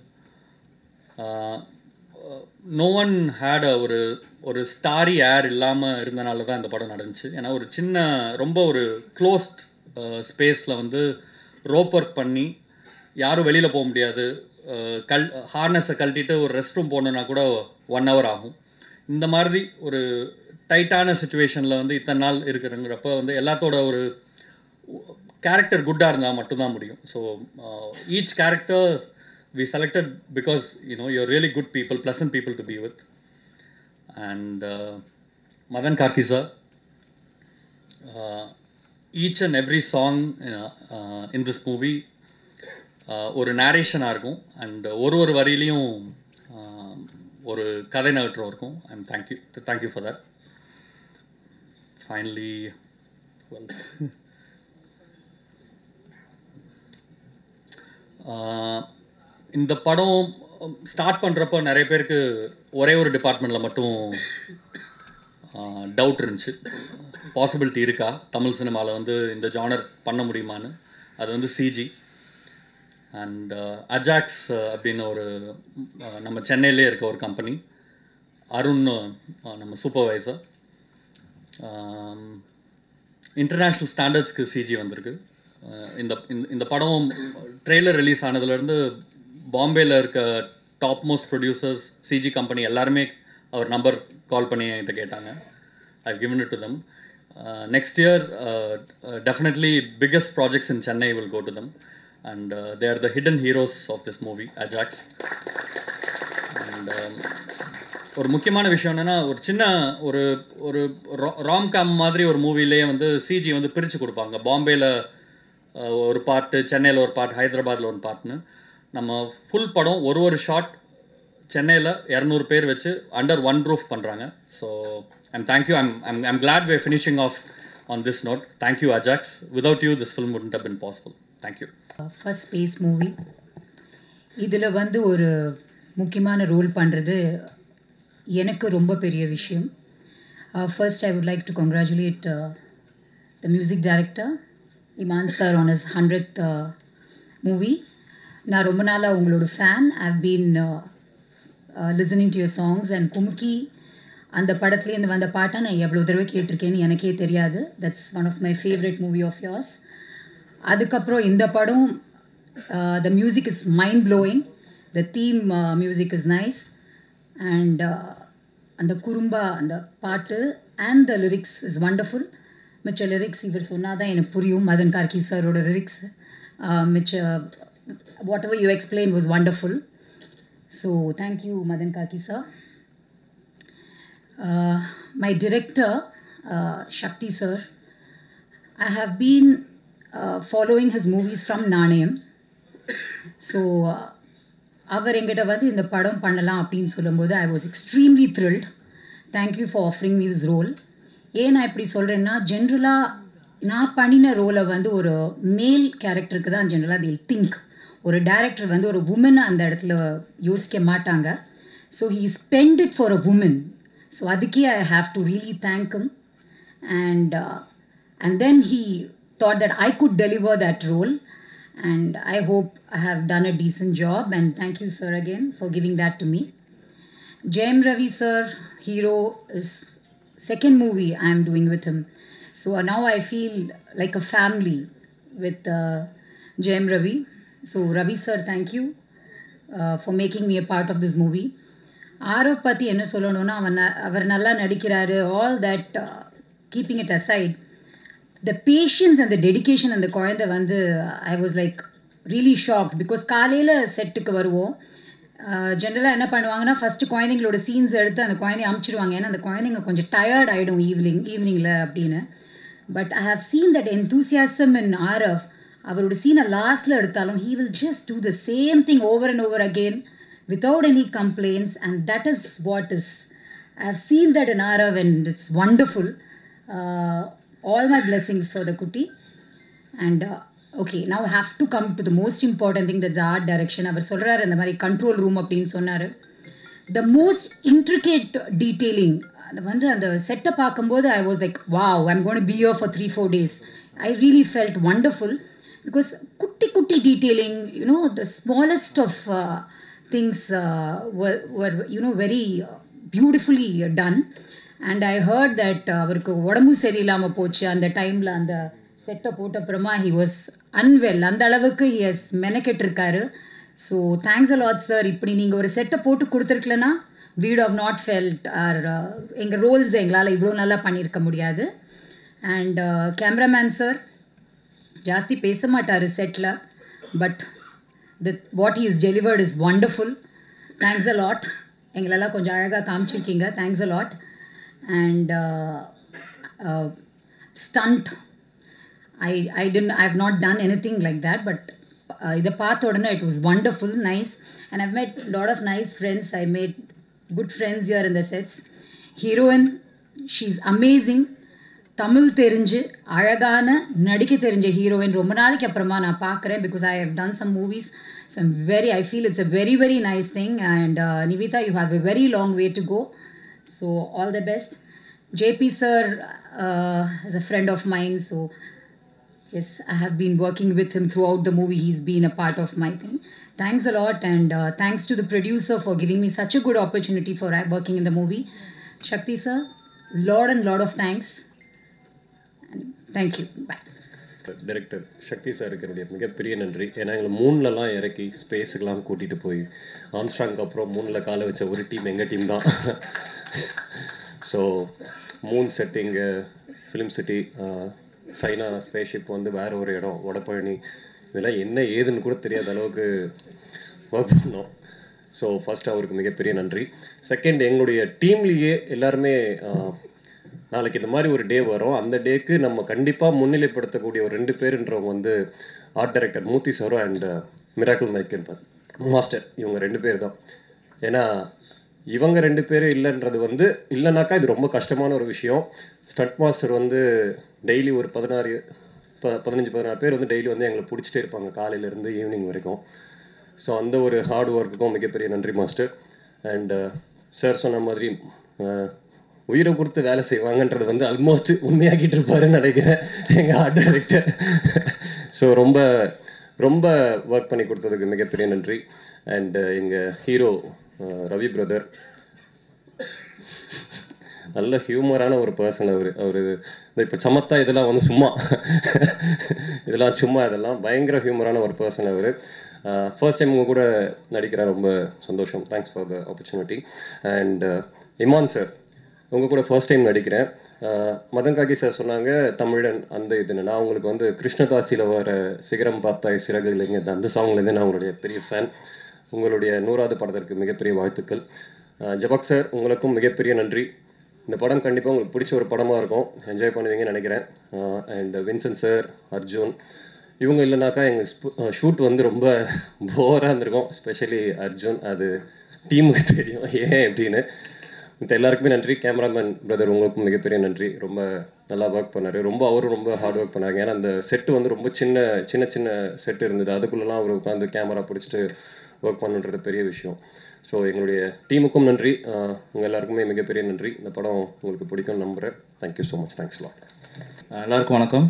no one had ஒரு ஒரு ஸ்டாரி ஏர் இல்லாமல் இருந்தனால தான் இந்த படம் நடந்துச்சு ஏன்னா ஒரு சின்ன ரொம்ப ஒரு க்ளோஸ்ட் ஸ்பேஸில் வந்து ரோப் ஒர்க் பண்ணி யாரும் வெளியில் போக முடியாது அஹ், கல் ஹார்னஸை கழட்டிட்டு ஒரு ரெஸ்ட் ரூம் போகணுன்னா கூட ஒன் ஹவர் ஆகும் இந்த மாதிரி ஒரு டைட்டான சுச்சுவேஷனில் வந்து இத்தனை நாள் இருக்கிறங்கிறப்ப வந்து எல்லாத்தோட ஒரு கேரக்டர் குட்டாக இருந்தால் மட்டும்தான் முடியும் so each character we selected because you know you're really good people pleasant people to be with and Madhan Karky sir each and every song in this movie ஒரு நேரேஷனாக இருக்கும் அண்ட் ஒரு ஒரு வரியிலையும் uh, ஒரு கதை நகற்றம் இருக்கும் and thank you thank you for that finally well ah இந்த படம் ஸ்டார்ட் பண்ணுறப்போ நிறைய பேருக்கு ஒரே ஒரு டிபார்ட்மெண்ட்டில் மட்டும் டவுட் இருந்துச்சு பாசிபிலிட்டி இருக்கா தமிழ் சினிமாவில் வந்து இந்த ஜானர் பண்ண முடியுமான்னு அது வந்து சிஜி அண்ட் அஜாக்ஸ் அப்படின்னு ஒரு ஆஹ் நம்ம சென்னையிலே இருக்க ஒரு கம்பெனி அருண் ஆஹ் நம்ம சூப்பர்வைசர் இன்டர்நேஷ்னல் ஸ்டாண்டர்ட்ஸ்க்கு சிஜி வந்திருக்கு அஹ் இந்த இந்த- இந்த படம் ட்ரெய்லர் ரிலீஸ் ஆனதுலேருந்து பாம்பேயில் இருக்க top most producers CG company எல்லாருமே அவர் நம்பர் கால் பண்ணி என்கிட்ட கேட்டாங்க I given it to them next year definitely biggest projects in Chennai will go to them and they are the hidden heroes of this movie Ajax and ஒரு முக்கியமான விஷயம் என்னென்னா ஒரு சின்ன ஒரு ஒரு ராம்காம் மாதிரி ஒரு மூவிலே வந்து சிஜி வந்து பிரித்து கொடுப்பாங்க பாம்பேயில் ஒரு பார்ட்டு சென்னையில் ஒரு பார்ட் ஹைதராபாத்தில் ஒரு பார்ட்னு நம்ம ஃபுல் படம் ஒரு ஒரு ஷாட் சென்னையில் இரநூறு பேர் வச்சு அண்டர் ஒன் ரூஃப் பண்ணுறாங்க so I'm thank you I'm I'm I'm glad way finishing off on this note thank you Ajax without you this film wouldn't have been possible thank you first space movie இதில் வந்து ஒரு முக்கியமான role பண்ணுறது எனக்கு ரொம்ப பெரிய விஷயம் first I would like to congratulate the music director Imman sir on his hundred movie நான் ரொம்ப நாளாக உங்களோட fan I've been listening to your songs and Kumki அந்த படத்துலேருந்து வந்த பாட்டை நான் எவ்வளோ தடவை கேட்டிருக்கேன்னு எனக்கே தெரியாது that's one of my favourite movie of yours அதுக்கப்புறம் இந்த படம் the music is mind blowing the theme music is nice and அந்த குறும்பா அந்த பாட்டு அண்ட் த லிரிக்ஸ் இஸ் வண்டர்ஃபுல் மிச்ச லிரிக்ஸ் இவர் சொன்னால் தான் எனக்கு புரியும் மதன் கார்கி சாரோட லிரிக்ஸ் மிச்ச whatever you explain was wonderful so thank you Madhan Karky sir my director, uh, Shakti sir, I have been uh, following his movies from Nanayam. So அவர் எங்கிட்ட வந்து இந்த படம் பண்ணலாம் அப்படின்னு சொல்லும்போது I was extremely thrilled thank you for offering me this role ஏன் நான் இப்படி சொல்கிறேன்னா ஜென்ரலாக நான் பண்ணின ரோலை வந்து ஒரு மேல் கேரக்டருக்கு தான் ஜென்ரலாக தில் திங்க் ஒரு டேரக்டர் வந்து ஒரு உமனை அந்த இடத்துல யோசிக்க மாட்டாங்க so he spend it for a woman so அதுக்கே I have to really thank him and uh, and then he thought that I could deliver that role and I hope I have done a decent job and thank you sir again for giving that to me. Jaim Ravi sir, hero is second movie I am doing with him. So now I feel like a family with uh, Jaim Ravi. So Ravi sir, thank you uh, for making me a part of this movie. Aarav பற்றி என்ன சொல்லணும்னா அவன் ந- அவர் நல்லா நடிக்கிறாரு all that keeping it aside the patience அந்த dedication அந்த குழந்தை வந்து I was like really shocked because காலையில் செட்டுக்கு வருவோம் ஜென்ரலாக என்ன பண்ணுவாங்கன்னா ஃபஸ்ட்டு குழந்தைங்களோட சீன்ஸ் எடுத்து அந்த குழந்தைய அமுச்சிடுவாங்க ஏன்னா அந்த குழந்தைங்க கொஞ்சம் டயர்ட் ஆகிடும் ஈவினிங் ஈவினிங்கில் அப்படின்னு but I have seen that enthusiasm in Aarav அவரோட சீனை லாஸ்ட்டில் எடுத்தாலும் he will just do the same thing over and over again without any complaints and that is what is i have seen that in arav and it's wonderful uh, all my blessings for the kuti and uh, okay now I have to come to the most important thing that's art direction அவர் சொல்கிறாரு இந்த மாதிரி control room அப்படின்னு சொன்னார் the most intricate detailing அது வந்து அந்த செட்டை பார்க்கும்போது I was like wow I'm gonna be here for three four days I really felt wonderful because குட்டி குட்டி detailing you know the smallest of things were you know very uh, beautifully done and i heard that uh, அவருக்கு உடம்பு சரியில்லாமல் போச்சு அந்த டைமில் அந்த செட்டை போட்ட அப்புறமா ஹி வாஸ் அன்வெல் அந்த அளவுக்கு எஸ் மெனக்கெட்டிருக்காரு ஸோ தேங்க்ஸ் அலாட் சார் இப்படி நீங்கள் ஒரு செட்டை போட்டு கொடுத்துருக்கலனா we'd of not felt our எங்கள் ரோல்ஸ் எங்களால் இவ்வளோ நல்லா பண்ணியிருக்க முடியாது அண்ட் கேமராமேன் சார் ஜாஸ்தி பேச மாட்டார் செட்டில் but the what he is delivered is wonderful thanks a lot எங்களெல்லாம் கொஞ்சம் அழகாக காமிச்சிருக்கீங்க thanks a lot and stunt I I didn't I have not done anything like that but இதை பார்த்த உடனே it was wonderful nice and I've made lot of nice friends I made good friends here in the sets heroine she is amazing Tamil தெரிஞ்சு அழகான நடிக்க தெரிஞ்ச heroine ரொம்ப நாளைக்கு அப்புறமா நான் பார்க்குறேன் because I have done some movies so I'm very I feel it's a very very nice thing and Nivitha you have a very long way to go so all the best JP sir is a friend of mind so yes i have been working with him throughout the movie he's been a part of my thing thanks a lot and uh, thanks to the producer for giving me such a good opportunity for uh, working in the movie shakti sir lot and lot of thanks and thank you bye director சக்தி சாருக்கு என்னுடைய மிகப்பெரிய நன்றி ஏன்னா எங்களை மூணுலலாம் இறக்கி ஸ்பேஸுக்கெலாம் கூட்டிகிட்டு போய் ஆம்ஸ்ட்ராங்க்கு அப்புறம் மூணில் காலை வச்ச ஒரு டீம் எங்கள் டீம் தான் ஸோ மூன் செட்டிங்கு ஃபிலிம் சிட்டி சைனா ஸ்பேஸ்ஷிப் வந்து வேற ஒரு இடம் வடபழனி இதெல்லாம் என்ன ஏதுன்னு கூட தெரியாத அளவுக்கு ஒர்க் பண்ணோம் ஸோ ஃபர்ஸ்ட் அவருக்கு மிகப்பெரிய நன்றி செகண்ட் எங்களுடைய டீம்லேயே எல்லாருமே ஆஹ், நாளைக்கு இந்த மாதிரி ஒரு டே வரும் அந்த டேக்கு நம்ம கண்டிப்பாக முன்னிலைப்படுத்தக்கூடிய ஒரு ரெண்டு பேருன்றவங்க வந்து ஆர்ட் டைரக்டர் மூர்த்தி சாரும் அண்ட் மிராக்கிள் மைக்கேல் மாஸ்டர் இவங்க ரெண்டு பேர் தான் ஏன்னா இவங்க ரெண்டு பேரும் இல்லைன்றது வந்து இல்லைனாக்கா இது ரொம்ப கஷ்டமான ஒரு விஷயம் ஸ்டட் மாஸ்டர் வந்து டெய்லி ஒரு பதினாறு ப பதினஞ்சு பதினாறு பேர் வந்து டெய்லி வந்து எங்களை பிடிச்சிட்டே இருப்பாங்க காலையிலேருந்து ஈவினிங் வரைக்கும் ஸோ அந்த ஒரு ஹார்ட் ஒர்க்குக்கும் மிகப்பெரிய நன்றி மாஸ்டர் அண்ட் சார் சொன்ன மாதிரி அஹ், உயிரை கொடுத்து வேலை செய்வாங்கன்றது வந்து ஆல்மோஸ்ட் உண்மையாக்கிட்டு இருப்பாருன்னு நினைக்கிறேன் எங்கள் ஆர்ட் டைரக்டர் ஸோ ரொம்ப ரொம்ப ஒர்க் பண்ணி கொடுத்ததுக்கு மிகப்பெரிய நன்றி அண்ட் எங்கள் ஹீரோ ரவி பிரதர் நல்ல ஹியூமரான ஒரு பர்சன் அவர் அவர் இந்த இப்போ சமத்தா இதெல்லாம் வந்து சும்மா இதெல்லாம் சும்மா இதெல்லாம் பயங்கர ஹியூமரான ஒரு பர்சன் அவர் ஃபர்ஸ்ட் டைம் உங்க கூட நடிக்கிற ரொம்ப சந்தோஷம் thanks for the opportunity and Imman sir உங்கள் கூட ஃபர்ஸ்ட் டைம் நடிக்கிறேன் அஹ், மதன் காக்கி சார் சொன்னாங்க தமிழன் அந்த இதுன்னு நான் உங்களுக்கு வந்து கிருஷ்ணதாசியில் வர சிகரம் பார்த்தாய் சிறகு இல்லைங்க அந்த சாங்லேருந்து நான் உங்களுடைய பெரிய ஃபேன் உங்களுடைய நூறாவது படத்திற்கு மிகப்பெரிய வாழ்த்துக்கள் அஹ், ஜபாக் சார் உங்களுக்கும் மிகப்பெரிய நன்றி இந்த படம் கண்டிப்பாக உங்களுக்கு பிடிச்ச ஒரு படமாக இருக்கும் என்ஜாய் பண்ணுவீங்கன்னு நினைக்கிறேன் அண்ட் வின்சன் சார் அர்ஜுன் இவங்க இல்லைனாக்கா எங்கள் ஷூட் வந்து ரொம்ப போராக இருந்திருக்கும் ஸ்பெஷலி அர்ஜுன் அது டீமுக்கு தெரியும் ஏன் எப்படின்னு மத்த எல்லாருக்குமே நன்றி கேமராமேன் பிரதர் உங்களுக்கும் மிகப்பெரிய நன்றி ரொம்ப நல்லா ஒர்க் பண்ணார் ரொம்ப அவரும் ரொம்ப ஹார்ட் ஒர்க் பண்ணாங்க ஏன்னா அந்த செட்டு வந்து ரொம்ப சின்ன சின்ன சின்ன செட்டு இருந்தது அதுக்குள்ளெல்லாம் அவர் உட்காந்து கேமரா பிடிச்சிட்டு ஒர்க் பண்ணுன்றது பெரிய விஷயம் ஸோ எங்களுடைய டீமுக்கும் நன்றி ஆஹ் உங்க எல்லாருக்குமே மிகப்பெரிய நன்றி இந்த படம் உங்களுக்கு பிடிக்கும்னு நம்புகிறேன் thank you so much thanks lot ah எல்லாருக்கும் வணக்கம்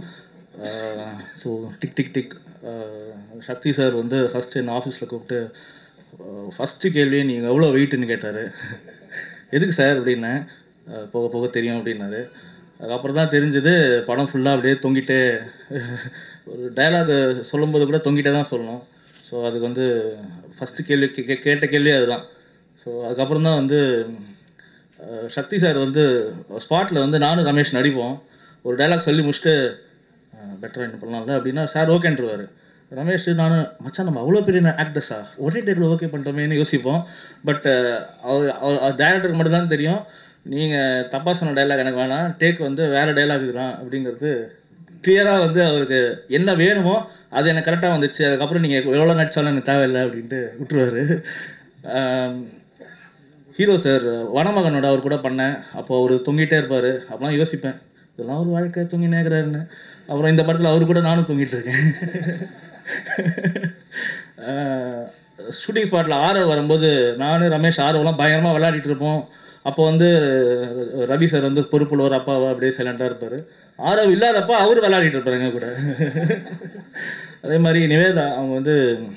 so tick tick tick ah Shakti sir வந்து ஃபஸ்ட்டு என்ன ஆஃபீஸில் கூப்பிட்டு ஃபஸ்ட்டு கேள்வியே நீங்கள் எவ்வளோ வெயிட்டுன்னு கேட்டார் எதுக்கு சார் அப்படின்னேன் அஹ் போக போக தெரியும் அப்படின்னாரு அதுக்கப்புறம் தான் தெரிஞ்சது படம் ஃபுல்லாக அப்படியே தொங்கிட்டே ஒரு டயலாக் சொல்லும்போது கூட தொங்கிட்டே தான் சொல்லணும் ஸோ அதுக்கு வந்து ஃபஸ்ட்டு கேள்வி கே- கே- கேட்ட கேள்வி அதுதான் ஸோ அதுக்கப்புறம் தான் வந்து அஹ் சக்தி சார் வந்து ஸ்பாட்டில் வந்து நானும் ரமேஷ் நடிப்போம் ஒரு டைலாக் சொல்லி முடிச்சுட்டு பெட்டராக என்ன பண்ணலாம்ல அப்படின்னா சார் ஓகேன்றவார் ரமேஷ் நானும் மச்சான் நம்ம அவ்வளோ பெரிய ஆக்டர்ஸா ஒரே டேக்கில் ஓகே பண்ணிட்டோமேன்னு யோசிப்போம் பட் அவர் அவர் டேரக்டருக்கு மட்டும் தான் தெரியும் நீங்கள் தப்பாக சொன்ன டைலாக் எனக்கு வேணாம் டேக் வந்து வேறு டைலாக் தான் அப்படிங்கிறது கிளியராக வந்து அவருக்கு என்ன வேணுமோ அது எனக்கு கரெக்டாக வந்துச்சு அதுக்கப்புறம் நீங்கள் எவ்வளோ நடிச்சாலும் எனக்கு தேவையில்லை அப்படின்ட்டு விட்டுருவாரு ஆம், ஹீரோ சார் வனமகனோட அவர் கூட பண்ணேன் அப்போ அவர் தொங்கிட்டே இருப்பார் அப்போலாம் யோசிப்பேன் இதெல்லாம் ஒரு வாழ்க்கை தொங்கினே இருக்கிறாருன்னு அப்புறம் இந்த படத்தில் அவர் கூட நானும் தொங்கிட்டு இருக்கேன் ஷூட்டிங் ஸ்பாட்டில் ஆரவ் வரும்போது நான் ரமேஷ் ஆரவெல்லாம் பயங்கரமாக விளையாடிட்டு இருப்போம் அப்போ வந்து ரவி சார் வந்து பொறுப்புள்ள ஒரு அப்பாவை அப்படியே சைலண்டாக இருப்பார் ஆரவ் இல்லாதப்போ அவர் விளையாடிட்டு இருப்பார் எங்க கூட அதே மாதிரி நிவேதா அவங்க வந்து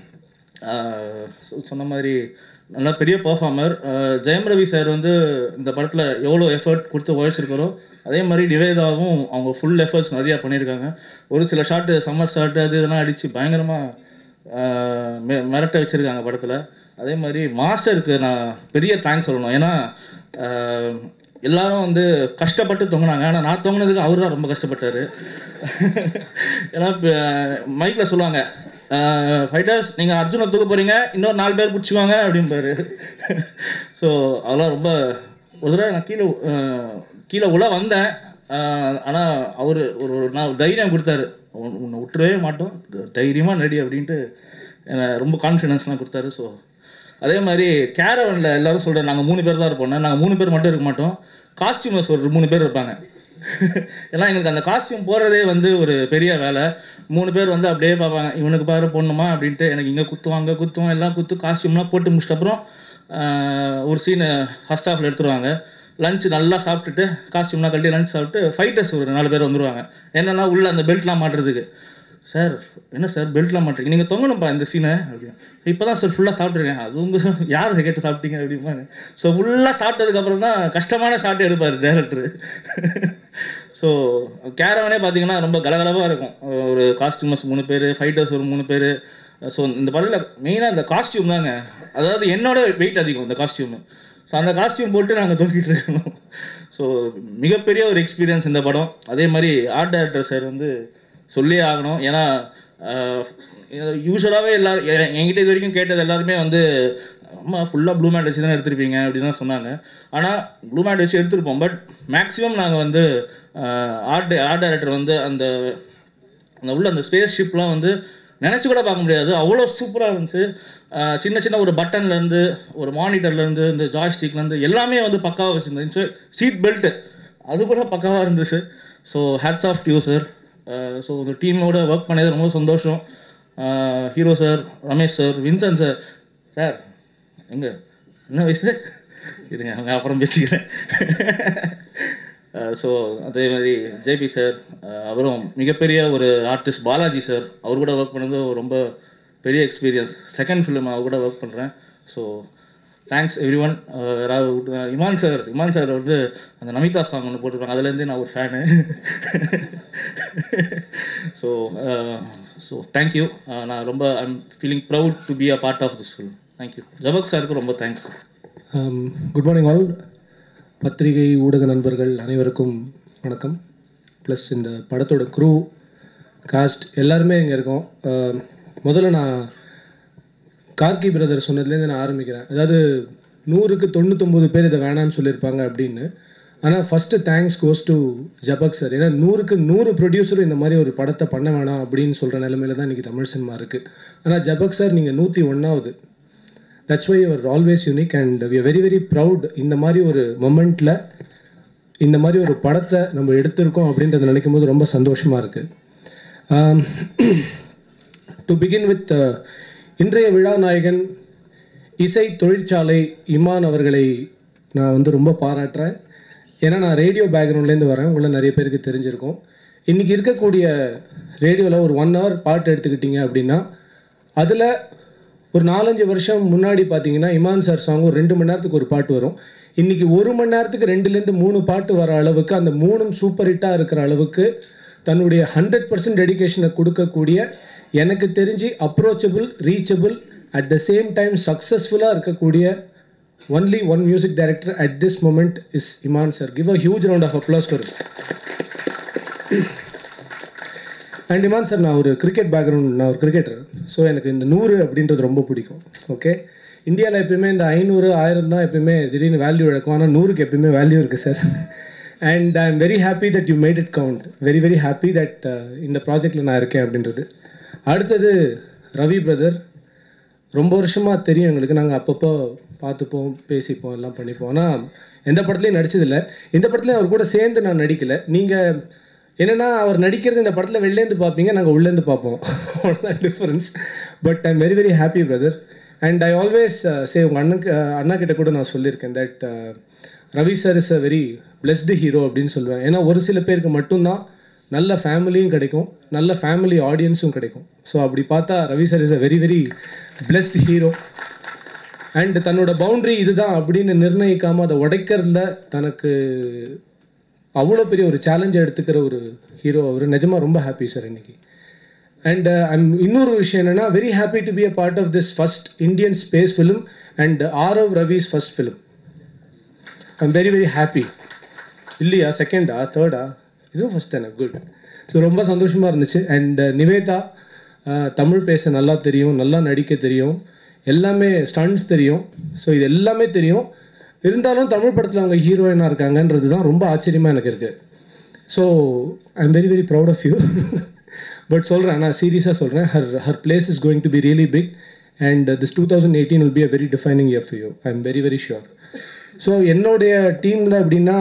ஆஹ் சொ- சொன்ன மாதிரி நல்லா பெரிய பர்ஃபார்மர் ஜெயம் ரவி சார் வந்து இந்த படத்தில் எவ்வளோ எஃபர்ட் கொடுத்து உழைச்சிருக்காரோ அதே மாதிரி நிவேதாவும் அவங்க ஃபுல் எஃபர்ட்ஸ் நிறையா பண்ணியிருக்காங்க ஒரு சில ஷாட்டு சம்மர் ஷாட்டு அது இதெல்லாம் அடித்து பயங்கரமாக மிரட்ட வச்சுருக்காங்க படத்தில் அதே மாதிரி மாஸ்டருக்கு நான் பெரிய தேங்க்ஸ் சொல்லணும் ஏன்னா ஆஹ் எல்லாரும் வந்து கஷ்டப்பட்டு தொங்குனாங்க ஆனால் நான் தொங்குனதுக்கு அவர் தான் ரொம்ப கஷ்டப்பட்டார் ஏன்னா மைக்கில் சொல்லுவாங்க ஃபைட்டர்ஸ் நீங்கள் அர்ஜுனை தூக்க போகிறீங்க இன்னொரு நாலு பேர் பிடிச்சிவாங்க அப்படிம்பாரு ஸோ அதெல்லாம் ரொம்ப ஒரு தடவை நான் கீழே அஹ், கீழே உள்ள வந்தேன் ஆனால் அவர் ஒரு ஒரு நான் தைரியம் கொடுத்தாரு உன்- உன்னை விட்டுறவே மாட்டோம் தைரியமாக நடி அப்படின்ட்டு எனக்கு ரொம்ப கான்ஃபிடென்ஸ்லாம் கொடுத்தாரு ஸோ அதே மாதிரி கேரவனில் எல்லாரும் சொல்கிறேன் நாங்கள் மூணு பேர் தான் இருப்போம் நாங்கள் மூணு பேர் மட்டும் இருக்க மாட்டோம் காஸ்டியூமர்ஸ் ஒரு மூணு பேர் இருப்பாங்க ஏன்னா எங்களுக்கு அந்த காஸ்டியூம் போடுறதே வந்து ஒரு பெரிய வேலை மூணு பேர் வந்து அப்படியே பார்ப்பாங்க இவனுக்கு பாரு பொண்ணுமா அப்படின்ட்டு எனக்கு இங்கே குத்துவாங்க குத்துவோம் எல்லாம் குத்து காஸ்டியூம்லாம் போட்டு முடிச்சிட்ட அப்புறம் ஆஹ், ஒரு சீனு ஃபஸ்ட் ஹாஃபில் எடுத்துருவாங்க லஞ்சு நல்லா சாப்பிட்டுட்டு காஸ்டியூம்லாம் கழட்டி லஞ்ச் சாப்பிட்டு ஃபைட்டர்ஸ் ஒரு நாலு பேர் வந்துருவாங்க என்னன்னா உள்ள அந்த பெல்ட்லாம் மாட்டுறதுக்கு சார் என்ன சார் பெல்ட்லாம் மாட்டுறீங்க நீங்கள் தொங்கணும்ப்பா இந்த சீனை அப்படின்னு இப்போ தான் சார் ஃபுல்லாக சாப்பிட்ருக்கேன் அது உங்கள் யார் அதை கேட்டு சாப்பிட்டீங்க அப்படிம்பாங்க ஸோ ஃபுல்லாக சாப்பிட்டதுக்கப்புறம் தான் கஷ்டமான ஷாட் எடுப்பார் டேரக்டர் ஸோ கேரவனே பார்த்தீங்கன்னா ரொம்ப கலகலப்பாக இருக்கும் ஒரு காஸ்டியூமர்ஸ் மூணு பேர் ஃபைட்டர்ஸ் ஒரு மூணு பேர் ஸோ இந்த படத்தில் மெயினாக இந்த காஸ்டியூம் தாங்க அதாவது என்னோட வெயிட் அதிகம் இந்த காஸ்டியூமு ஸோ அந்த காஸ்டியூம் போட்டு நாங்கள் தூக்கிட்டு இருக்கணும் ஸோ மிகப்பெரிய ஒரு எக்ஸ்பீரியன்ஸ் இந்த படம் அதே மாதிரி ஆர்ட் டைரக்டர் சார் வந்து சொல்லியே ஆகணும் ஏன்னா யூஸ்வலாகவே எல்லாரும் எ- என்கிட்ட இது வரைக்கும் கேட்டது எல்லாருமே வந்து அம்மா ஃபுல்லாக ப்ளூ மேட் வச்சு தான் எடுத்திருப்பீங்க அப்படின்னு தான் சொன்னாங்க ஆனால் ப்ளூ மேட் வச்சு எடுத்திருப்போம் பட் மேக்ஸிமம் நாங்கள் வந்து ஆர்ட் ஆர்ட் டைரக்டர் வந்து அந்த அந்த உள்ள அந்த ஸ்பேஸ் ஷிப்லாம் வந்து நினச்சி கூட பார்க்க முடியாது அவ்வளோ சூப்பராக இருந்துச்சு அஹ் சின்ன சின்ன ஒரு பட்டன்லேருந்து ஒரு மானிட்டர்லேருந்து இந்த ஜாய்ஸ்டிக்லேருந்து எல்லாமே வந்து பக்காவாக வச்சுருந்துச்சு சீட் பெல்ட்டு அது கூட பக்காவாக இருந்துச்சு so hats off to sir so இந்த டீமோட ஒர்க் பண்ணது ரொம்ப சந்தோஷம் hero sir Ramesh sir Vinson sir sir எங்க என்ன வயசு இருங்க அவங்க அப்புறம் பேசிக்கிறேன் ஸோ அதே மாதிரி ஜேபி சார் அவரும் மிகப்பெரிய ஒரு ஆர்டிஸ்ட் பாலாஜி சார் அவர் கூட ஒர்க் பண்ணது ரொம்ப பெரிய எக்ஸ்பீரியன்ஸ் செகண்ட் ஃபிலிம் அவர் கூட ஒர்க் பண்ணுறேன் so thanks everyone Imman sir Imman sir வந்து அந்த நமிதா சாங் ஒன்று போட்டிருக்காங்க அதுலேருந்து நான் ஒரு ஃபேனு ஸோ ஸோ தேங்க்யூ நான் ரொம்ப I'm feeling proud to be a part of this film thank you Jabak சாருக்கு ரொம்ப தேங்க்ஸ் குட் மார்னிங் ஆல் பத்திரிகை ஊடக நண்பர்கள் அனைவருக்கும் வணக்கம் ப்ளஸ் இந்த படத்தோட க்ரூ காஸ்ட் எல்லாருமே இங்கே இருக்கோம் Um, முதல்ல நான் கார்கி பிரதர் சொன்னதுலேருந்து நான் ஆரம்பிக்கிறேன் அதாவது நூறுக்கு தொண்ணூத்தொம்பது பேர் இதை வேணாம்னு சொல்லியிருப்பாங்க அப்படின்னு ஆனால் first thanks goes to Jabak sir ஏன்னா நூறுக்கு நூறு ப்ரொடியூசரும் இந்த மாதிரி ஒரு படத்தை பண்ண வேணாம் அப்படின்னு சொல்கிற நிலமையில தான் இன்றைக்கி தமிழ் சினிமா இருக்குது ஆனால் ஜபக் சார் நீங்கள் நூற்றி ஒன்றாவது that's why your always unique and we very very proud இந்த மாதிரி ஒரு மொமெண்ட்டில் இந்த மாதிரி ஒரு படத்தை நம்ம எடுத்திருக்கோம் அப்படின்றத நினைக்கும் போது ரொம்ப சந்தோஷமாக இருக்குது டு பிகின் வித் இன்றைய விழா நாயகன் இசை தொழிற்சாலை இமான் அவர்களை நான் வந்து ரொம்ப பாராட்டுறேன் ஏன்னா நான் ரேடியோ பேக்ரவுண்ட்லேருந்து வரேன் உங்களை நிறைய பேருக்கு தெரிஞ்சிருக்கும் இன்றைக்கி இருக்கக்கூடிய ரேடியோவில் ஒரு ஒன் ஹவர் பாட்டு எடுத்துக்கிட்டிங்க அப்படின்னா அதில் ஒரு நாலஞ்சு வருஷம் முன்னாடி பார்த்தீங்கன்னா இமான் சார் சாங் ஒரு ரெண்டு மணி நேரத்துக்கு ஒரு பாட்டு வரும் இன்றைக்கி ஒரு மணி நேரத்துக்கு ரெண்டுலேருந்து மூணு பாட்டு வர அளவுக்கு அந்த மூணும் சூப்பர் ஹிட்டாக இருக்கிற அளவுக்கு தன்னுடைய ஹண்ட்ரட் பர்சன்ட் டெடிகேஷனை கொடுக்கக்கூடிய எனக்கு தெரிஞ்சு approachable reachable at the same time சக்ஸஸ்ஃபுல்லாக இருக்கக்கூடிய only one music director at this moment is Imman sir give a huge round of applause for and Imman sir நான் ஒரு கிரிக்கெட் பேக்ரவுண்ட் நான் ஒரு கிரிக்கெட்டர் ஸோ எனக்கு இந்த நூறு அப்படின்றது ரொம்ப பிடிக்கும் ஓகே இந்தியாவில் எப்பயுமே இந்த ஐநூறு ஆயிரம் தான் எப்பயுமே திடீர்னு வேல்யூ இழக்கும் ஆனால் நூறுக்கு எப்பயுமே வேல்யூ இருக்குது sir and I am very happy that you made it count very very happy that இந்த ப்ராஜெக்டில் நான் இருக்கேன் அப்படின்றது அடுத்தது ரவி பிரதர் ரொம்ப வருஷமாக தெரியும் எங்களுக்கு நாங்கள் அப்பப்போ பார்த்துப்போம் பேசிப்போம் எல்லாம் பண்ணிப்போம் ஆனால் எந்த படத்துலையும் நடிச்சதில்லை இந்த படத்துலையும் அவர் கூட சேர்ந்து நான் நடிக்கலை நீங்கள் என்னென்னா அவர் நடிக்கிறது இந்த படத்தில் வெளிலேருந்து பார்ப்பீங்க நாங்கள் உள்ளேருந்து பார்ப்போம் அவ்வளோதான் difference but I am very very happy brother and I always say உங்கள் அண்ணனுக்கு அண்ணா கிட்ட கூட நான் சொல்லியிருக்கேன் that Ravi sir is a very blessed hero அப்படின்னு சொல்லுவேன் ஏன்னா ஒரு சில பேருக்கு மட்டும்தான் நல்ல ஃபேமிலியும் கிடைக்கும் நல்ல ஃபேமிலி ஆடியன்ஸும் கிடைக்கும் ஸோ அப்படி பார்த்தா Ravi sir is a very very blessed hero and தன்னோட பவுண்ட்ரி இதுதான் அப்படின்னு நிர்ணயிக்காமல் அதை உடைக்கிறதுல தனக்கு அவ்வளோ பெரிய ஒரு சேலஞ்சை எடுத்துக்கிற ஒரு ஹீரோ அவர் நிஜமாக ரொம்ப ஹாப்பி சார் இன்னைக்கு அண்ட் ஐம் இன்னொரு விஷயம் என்னென்னா very happy to be a part of this first Indian space film and Aarav Ravi's first film I'm very very happy இல்லையா செகண்டா தேர்டா இதுவும் ஃபஸ்ட் தானே குட் ஸோ ரொம்ப சந்தோஷமாக இருந்துச்சு அண்ட் நிவேதா அஹ், தமிழ் பேச நல்லா தெரியும் நல்லா நடிக்க தெரியும் எல்லாமே ஸ்டண்ட்ஸ் தெரியும் ஸோ இது எல்லாமே தெரியும் இருந்தாலும் தமிழ் படத்தில் அவங்க ஹீரோயினாக இருக்காங்கன்றது தான் ரொம்ப ஆச்சரியமாக எனக்கு இருக்குது so I am very very proud of you but சொல்கிறேன் நான் சீரியஸாக சொல்கிறேன் her her place is going to be really big and this two thousand eighteen will be a very defining year for you I am very very sure so என்னுடைய டீமில் எப்படின்னா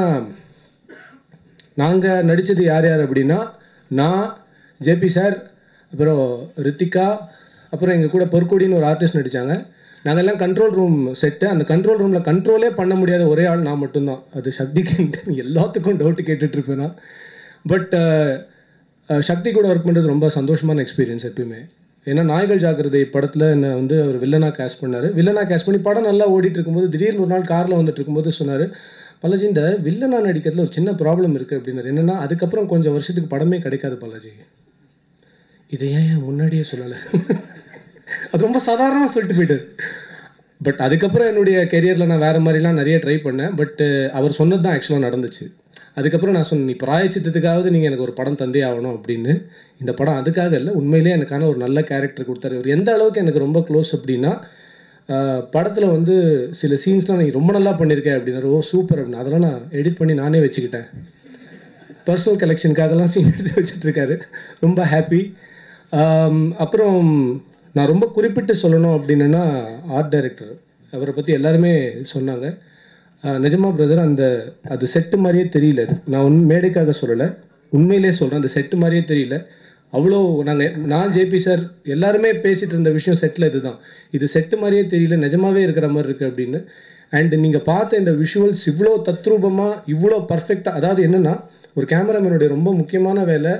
நாங்கள் நடித்தது யார் யார் அப்படின்னா நான் ஜேபி சார் அப்புறம் ரித்திகா அப்புறம் எங்கள் கூட பொற்கொடின்னு ஒரு ஆர்டிஸ்ட் நடித்தாங்க நாங்கெல்லாம் கண்ட்ரோல் ரூம் செட்டு அந்த கண்ட்ரோல் ரூமில் கண்ட்ரோலே பண்ண முடியாத ஒரே ஆள் நான் மட்டும்தான் அது சக்திக்கு எல்லாத்துக்கும் டவுட்டு கேட்டுட்ருப்பேன் நான் பட் சக்தி கூட ஒர்க் பண்ணுறது ரொம்ப சந்தோஷமான எக்ஸ்பீரியன்ஸ் எப்பயுமே ஏன்னா நாய்கள் ஜாக்கிரதை படத்தில் என்னை வந்து அவர் வில்லனாக கேஸ் பண்ணார் வில்லனாக கேஸ் பண்ணி படம் நல்லா ஓடிட்டு இருக்கும்போது திடீர்னு ஒரு நாள் காரில் வந்துட்டு இருக்கும்போது சொன்னார் பாலாஜி இந்த வில்லனா நடிக்கிறதுல ஒரு சின்ன ப்ராப்ளம் இருக்குது அப்படின்னாரு என்னென்னா அதுக்கப்புறம் கொஞ்சம் வருஷத்துக்கு படமே கிடைக்காது பாலாஜி இதை ஏன் ஏன் முன்னாடியே சொல்லலை அது ரொம்ப சாதாரணமாக சொல்லிட்டு போயிட்டார் பட் அதுக்கப்புறம் என்னுடைய கெரியரில் நான் வேறு மாதிரிலாம் நிறைய ட்ரை பண்ணேன் பட் அவர் சொன்னது தான் ஆக்சுவலாக நடந்துச்சு அதுக்கப்புறம் நான் சொன்னேன் நீ பிராயச்சித்தத்துக்காவது நீங்கள் எனக்கு ஒரு படம் தந்தே ஆகணும் அப்படின்னு இந்த படம் அதுக்காக இல்லை உண்மையிலேயே எனக்கான ஒரு நல்ல கேரக்டர் கொடுத்தாரு இவர் எந்த அளவுக்கு எனக்கு ரொம்ப க்ளோஸ் அப்படின்னா படத்தில் வந்து சில சீன்ஸ்லாம் நீ ரொம்ப நல்லா பண்ணியிருக்கேன் அப்படின்னாரு ஓ சூப்பர் அப்படின்னு அதெல்லாம் நான் எடிட் பண்ணி நானே வச்சுக்கிட்டேன் பர்சனல் கலெக்ஷனுக்காகலாம் சீன் எடுத்து வச்சிட்ருக்காரு ரொம்ப ஹாப்பி அப்புறம் நான் ரொம்ப குறிப்பிட்டு சொல்லணும் அப்படின்னா ஆர்ட் டைரக்டர் அவரை பற்றி எல்லாருமே சொன்னாங்க ஆஹ் நிஜமா பிரதர் அந்த அது செட்டு மாதிரியே தெரியல அது நான் உன் மேடைக்காக சொல்லலை உண்மையிலே சொல்கிறேன் அந்த செட்டு மாதிரியே தெரியல அவ்வளோ நாங்கள் நான் ஜேபி சார் எல்லாருமே பேசிகிட்டு இருந்த விஷயம் செட்டில் இதுதான் இது செட்டு மாதிரியே தெரியல நிஜமாவே இருக்கிற மாதிரி இருக்குது அப்படின்னு அண்ட் நீங்கள் பார்த்த இந்த விஷுவல்ஸ் இவ்வளோ தத்ரூபமாக இவ்வளோ பர்ஃபெக்டாக அதாவது என்னென்னா ஒரு கேமராமேனுடைய ரொம்ப முக்கியமான வேலை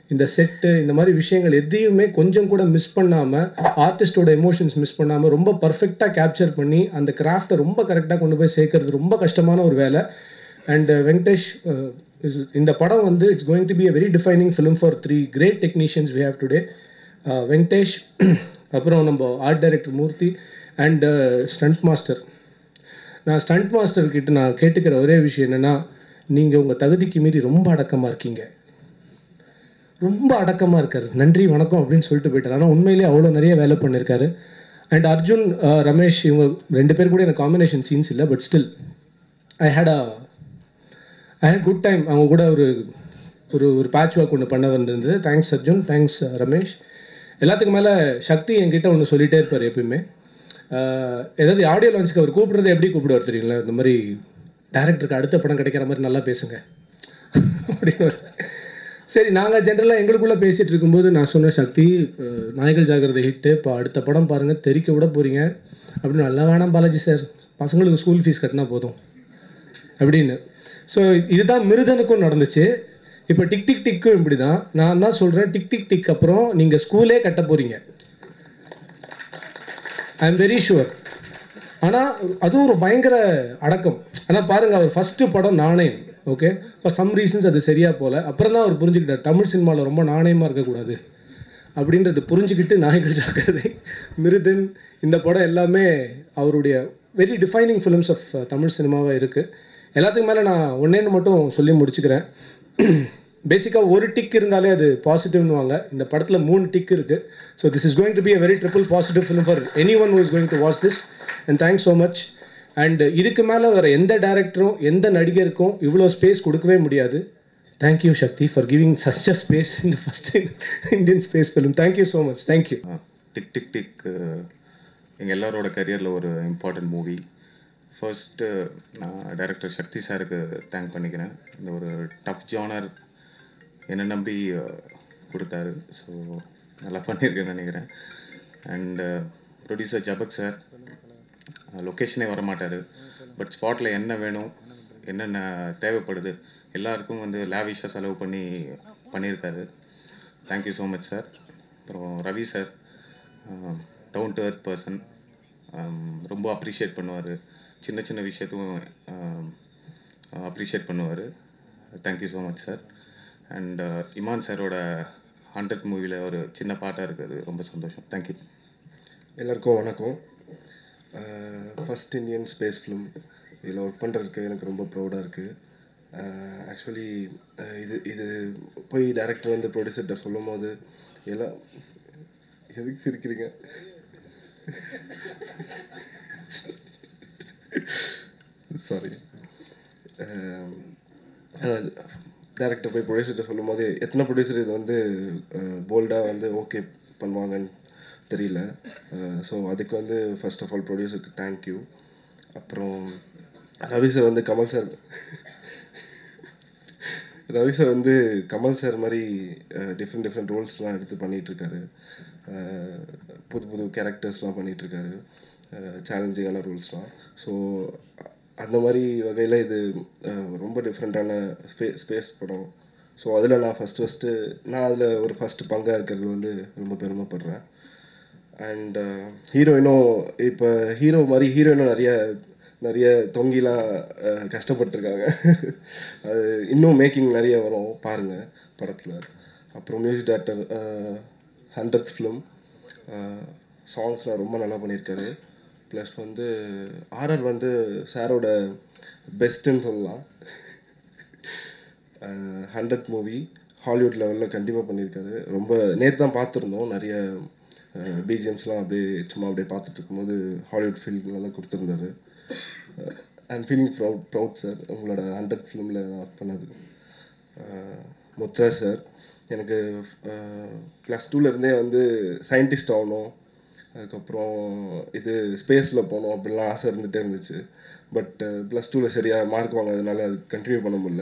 இந்த செட்டு இந்த மாதிரி விஷயங்கள் எதையுமே கொஞ்சம் கூட மிஸ் பண்ணாமல் ஆர்டிஸ்டோட எமோஷன்ஸ் மிஸ் பண்ணாமல் ரொம்ப பர்ஃபெக்டாக கேப்சர் பண்ணி அந்த கிராஃப்டை ரொம்ப கரெக்டாக கொண்டு போய் சேர்க்கறது ரொம்ப கஷ்டமான ஒரு வேலை அண்ட் வெங்கடேஷ் uh, is- இந்த படம் வந்து it's going to be a very defining film for three great technicians we have today Venkatesh அப்புறம் நம்ம art director Murthy and stunt master நான் ஸ்டண்ட் மாஸ்டர் கிட்ட நான் கேட்டுக்கிற ஒரே விஷயம் என்னென்னா நீங்கள் உங்கள் தகுதிக்கு மீறி ரொம்ப அடக்கமாக இருக்கீங்க ரொம்ப அடக்கமாக இருக்காரு நன்றி வணக்கம் அப்படின்னு சொல்லிட்டு போயிட்டார் ஆனால் உண்மையிலேயே அவ்வளோ நிறைய வேலை பண்ணியிருக்காரு அண்ட் அர்ஜுன் அஹ், ரமேஷ் இவங்க ரெண்டு பேர் கூட எனக்கு காம்பினேஷன் சீன்ஸ் இல்லை but still I had a I had good time அவங்க கூட ஒரு ஒரு ஒரு பேட்ச் ஒர்க் ஒன்று பண்ண வந்திருந்தது தேங்க்ஸ் அர்ஜுன் தேங்க்ஸ் ரமேஷ் எல்லாத்துக்கும் மேலே சக்தி என்கிட்ட ஒன்று சொல்லிகிட்டே இருப்பார் எப்பயுமே அஹ், ஏதாவது ஆடியோ லான்ச்சுக்கு அவர் கூப்பிடுறது எப்படி கூப்பிடுவார் தெரியுங்களா இந்த மாதிரி டேரக்டருக்கு அடுத்த படம் கிடைக்கிற மாதிரி நல்லா பேசுங்க அப்படின்னு சரி நாங்கள் ஜென்ரலாக எங்களுக்குள்ளே பேசிகிட்டு இருக்கும்போது நான் சொன்ன சக்தி அஹ், நாய்கள் ஜாகிரதை ஹிட்டு இப்போ அடுத்த படம் பாருங்கள் தெரிக்க விட போகிறீங்க அப்படின்னு நல்லா வேணாம் பாலாஜி சார் பசங்களுக்கு ஸ்கூல் ஃபீஸ் கட்டினா போதும் அப்படின்னு ஸோ இதுதான் மிருதனுக்கும் நடந்துச்சு இப்போ டிக் டிக் டிக்கும் இப்படி தான் நான் தான் சொல்கிறேன் டிக் டிக் டிக் அப்புறம் நீங்கள் ஸ்கூலே கட்ட போகிறீங்க ஐ எம் வெரி ஷுவர் ஆனால் அதுவும் ஒரு பயங்கர அடக்கம் ஆனால் பாருங்கள் அவர் ஃபஸ்ட்டு படம் நாணயம் ஓகே ஃபார் சம் ரீசன்ஸ் அது சரியாக போகல அப்புறம் தான் அவர் புரிஞ்சுக்கிட்டார் தமிழ் சினிமாவில் ரொம்ப நாணயமாக இருக்கக்கூடாது அப்படின்றது புரிஞ்சுக்கிட்டு நாய்கள் ஜாக்கிரதை மிருதன் இந்த படம் எல்லாமே அவருடைய very defining films of Tamil சினிமாவாக இருக்குது எல்லாத்துக்கும் மேலே நான் ஒன்றேன்னு மட்டும் சொல்லி முடிச்சுக்கிறேன் பேசிக்காக ஒரு டிக் இருந்தாலே அது பாசிட்டிவ்னுவாங்க இந்த படத்தில் மூணு டிக் இருக்குது so this is going to be a very triple positive film for any one who is going to watch this and thanks so much and இதுக்கு மேலே வேறு எந்த டேரக்டரும் எந்த நடிகருக்கும் இவ்வளோ ஸ்பேஸ் கொடுக்கவே முடியாது thank you Sakthi for giving such a space இந்த first Indian space film thank you so much thank you Tik tick Tik எங்கள் எல்லாரோட கரியரில் ஒரு இம்பார்ட்டன்ட் மூவி ஃபர்ஸ்ட்டு நான் டைரக்டர் சக்தி சாருக்கு தேங்க் பண்ணிக்கிறேன் இந்த ஒரு டஃப் ஜானர் என்னை நம்பி அஹ், கொடுத்தாரு ஸோ நல்லா பண்ணியிருக்கேன்னு நினைக்கிறேன் அண்ட் ப்ரொடியூசர் ஜபக் சார் லொக்கேஷனே வரமாட்டார் பட் ஸ்பாட்டில் என்ன வேணும் என்னென்ன தேவைப்படுது எல்லாருக்கும் வந்து லேவிஷாக செலவு பண்ணி பண்ணியிருக்காரு தேங்க்யூ ஸோ மச் சார் அப்புறம் Ravi sir down to earth person ரொம்ப அப்ரிஷியேட் பண்ணுவார் சின்ன சின்ன விஷயத்தும் அப்ரிஷியேட் பண்ணுவார் thank you so much sir and Imman சாரோட ஹண்ட்ரட் மூவியில் ஒரு சின்ன பாட்டாக இருக்குது ரொம்ப சந்தோஷம் தேங்க்யூ எல்லாருக்கும் வணக்கம் ஃபஸ்ட் இந்தியன் ஸ்பேஸ் ஃபிலிம் இதில் ஒர்க் பண்ணுறதுக்கு எனக்கு ரொம்ப ப்ரௌடாக இருக்குது ஆக்சுவலி இது இது போய் டேரக்டர் வந்து ப்ரொடியூசர்கிட்ட சொல்லும் போது எல்லாம் எதுக்கு சிரிக்கிறீங்க சாரி டேரக்டர் போய் ப்ரொடியூசர்கிட்ட சொல்லும் போது எத்தனை ப்ரொடியூசர் இது வந்து போல்டாக வந்து ஓகே பண்ணுவாங்கன்னு தெரியல ஸோ அதுக்கு வந்து ஃபர்ஸ்ட் ஆஃப் ஆல் ப்ரொடியூசருக்கு தேங்க்யூ அப்புறம் ரவி சார் வந்து கமல் சார் ரவி சார் வந்து கமல் சார் மாதிரி டிஃப்ரெண்ட் டிஃப்ரெண்ட் ரோல்ஸ்லாம் எடுத்து பண்ணிகிட்ருக்காரு புது புது கேரக்டர்ஸ்லாம் பண்ணிகிட்ருக்காரு சேலஞ்சிங்கான ரோல்ஸ்லாம் ஸோ அந்த மாதிரி வகையில் இது அஹ், ரொம்ப டிஃப்ரெண்ட்டான ஸ்பே ஸ்பேஸ் படம் ஸோ அதில் நான் ஃபஸ்ட்டு ஃபஸ்ட்டு நான் அதில் ஒரு ஃபஸ்ட்டு பங்காக இருக்கிறது வந்து ரொம்ப பெருமைப்படுறேன் அண்ட் ஹீரோயினும் இப்போ ஹீரோ மாதிரி ஹீரோயினும் நிறைய நிறைய தொங்கிலாம் அஹ், கஷ்டப்பட்டிருக்காங்க அது இன்னும் மேக்கிங் நிறைய வரும் பாருங்கள் படத்தில் அப்புறம் மியூசிக் டேரக்டர் ஹண்ட்ரட் ஃபிலிம் சாங்ஸ்லாம் ரொம்ப நல்லா பண்ணியிருக்காரு ப்ளஸ் வந்து ஆர்ஆர் வந்து சாரோட பெஸ்ட்டுன்னு சொல்லலாம் ஹண்ட்ரட் மூவி ஹாலிவுட் லெவலில் கண்டிப்பாக பண்ணியிருக்காரு ரொம்ப நேற்று தான் பார்த்துருந்தோம் நிறைய பிஜிஎம்ஸ்லாம் அப்படியே சும்மா அப்படியே பார்த்துட்டு இருக்கும்போது ஹாலிவுட் ஃபீல் நல்லா கொடுத்துருந்தாரு and feeling proud proud sir உங்களோட ஹண்ட்ரட் ஃபிலிமில் நான் ஒர்க் பண்ணது முத்ரா சார் எனக்கு ப்ளஸ் டூலேருந்தே வந்து சயின்டிஸ்ட் ஆகணும் அதுக்கப்புறம் இது ஸ்பேஸில் போகணும் அப்படிலாம் ஆசை இருந்துகிட்டே இருந்துச்சு பட் ப்ளஸ் டூவில் சரியாக மார்க் வாங்காதனால அது கண்டினியூ பண்ண முடியல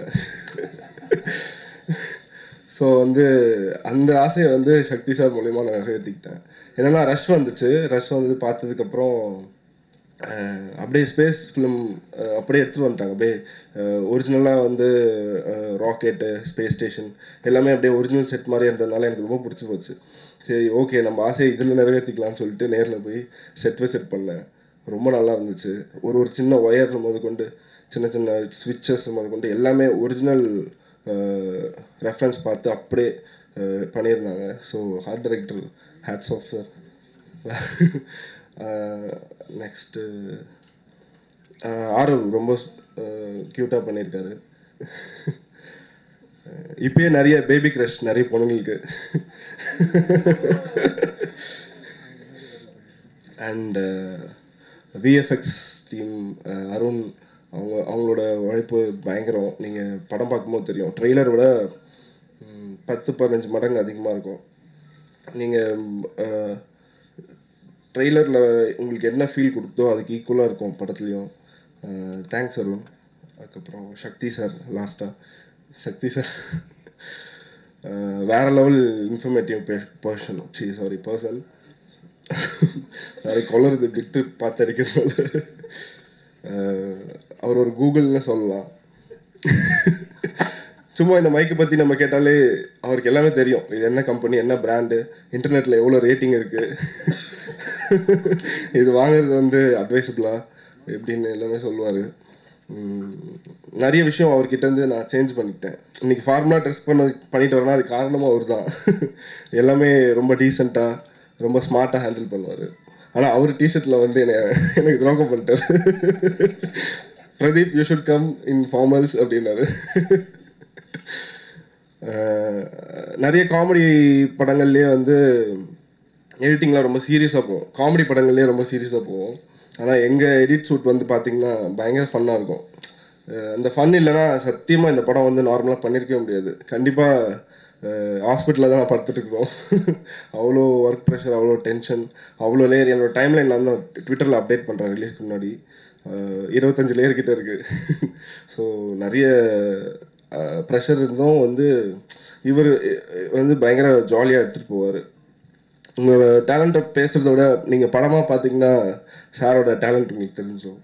ஸோ வந்து அந்த ஆசையை வந்து சக்தி சார் மூலயமா நான் நிறைவேற்றிக்கிட்டேன் என்னென்னா ரஷ் வந்துச்சு ரஷ் வந்து பார்த்ததுக்கப்புறம் அஹ் அப்படியே ஸ்பேஸ் ஃபிலிம் அப்படியே எடுத்துகிட்டு வந்துட்டாங்க அப்படியே ஒரிஜினலாக வந்து ராக்கெட்டு ஸ்பேஸ் ஸ்டேஷன் எல்லாமே அப்படியே ஒரிஜினல் செட் மாதிரி இருந்ததுனால எனக்கு ரொம்ப பிடிச்சி போச்சு சரி ஓகே நம்ம ஆசையை இதில் நிறைவேற்றிக்கலாம்னு சொல்லிட்டு நேரில் போய் செட் பை செட் பண்ணேன் ரொம்ப நல்லா இருந்துச்சு ஒரு ஒரு சின்ன ஒயர் முத கொண்டு சின்ன சின்ன ஸ்விட்சஸ் முத கொண்டு எல்லாமே ஒரிஜினல் ரெஃபரன்ஸ் பார்த்து அப்படியே அஹ், பண்ணியிருந்தாங்க so art director hats off sir next Aarav ரொம்ப க்யூட்டாக பண்ணியிருக்காரு இப்பயே நிறைய பேபி க்ரஷ் நிறைய பொண்ணுங்களுக்கு அண்ட் விஎஃப்எக்ஸ் டீம் அருண் அவங்க அவங்களோட உழைப்பு பயங்கரம் நீங்கள் படம் பார்க்கும்போது தெரியும் ட்ரெய்லரை விட ம், பத்து பதினஞ்சு மடங்கு அதிகமாக இருக்கும் நீங்கள் ட்ரெய்லரில் உங்களுக்கு என்ன ஃபீல் கொடுத்தோ அதுக்கு ஈக்குவலாக இருக்கும் படத்துலையும் தேங்க்ஸ் அருண் அதுக்கப்புறம் சக்தி சார் லாஸ்ட்டாக சக்தி சார் வேற லெவல் இன்ஃபர்மேட்டிவ் பர்சன் சி சாரி பர்சன் நாளைக்கு கொளருது விட்டு பார்த்து அடிக்கிறதுனால அஹ், அவர் ஒரு கூகுள்னு சொல்லலாம் சும்மா இந்த மைக்கை பற்றி நம்ம கேட்டாலே அவருக்கு எல்லாமே தெரியும் இது என்ன கம்பெனி என்ன பிராண்டு இன்டர்நெட்டில் எவ்வளோ ரேட்டிங் இருக்குது இது வாங்குறது வந்து அட்வைசபிளா எப்படின்னு எல்லாமே சொல்லுவார் நிறைய விஷயம் அவர்கிட்ட இருந்து நான் சேஞ்ச் பண்ணிக்கிட்டேன் இன்னைக்கு ஃபார்முலா ட்ரெஸ் பண்ண பண்ணிட்டு வரேன்னா அது காரணமும் அவர் தான் எல்லாமே ரொம்ப டீசெண்டாக ரொம்ப ஸ்மார்ட்டாக ஹேண்டில் பண்ணுவார் ஆனால் அவர் டிஷர்ட்டில் வந்து என்னை எனக்கு துரோகம் பண்ணிட்டார் Pradeep you should come in formals அப்படின்னாரு அஹ் நிறைய காமெடி படங்கள்லேயே வந்து எடிட்டிங்லாம் ரொம்ப சீரியஸாக போகும் காமெடி படங்கள்லேயே ரொம்ப சீரியஸாக போகும் ஆனால் எங்கள் எடிட் ஷூட் வந்து பார்த்திங்கன்னா பயங்கர ஃபன்னாக இருக்கும் அஹ் அந்த ஃபன் இல்லைன்னா சத்தியமாக இந்த படம் வந்து நார்மலாக பண்ணியிருக்கவே முடியாது கண்டிப்பாக ஹாஸ்பிட்டலில் தான் நான் படுத்துட்டு இருக்கோம் அவ்வளோ ஒர்க் ப்ரெஷர் அவ்வளோ டென்ஷன் அவ்வளோ லேயர் என்னோட டைம்லைன் நான் தான் ட்விட்டரில் அப்டேட் பண்ணுறேன் ரிலீஸ்க்கு முன்னாடி அஹ் இருபத்தஞ்சு லேயர் கிட்ட இருக்குது ஸோ நிறைய ப்ரெஷர் இருந்தும் வந்து இவர் வந்து பயங்கர ஜாலியாக எடுத்துகிட்டு போவார் உங்கள் டேலண்ட்டை பேசுகிறத விட நீங்கள் படமாக பார்த்தீங்கன்னா சாரோட டேலண்ட் உங்களுக்கு தெரிஞ்சிடும்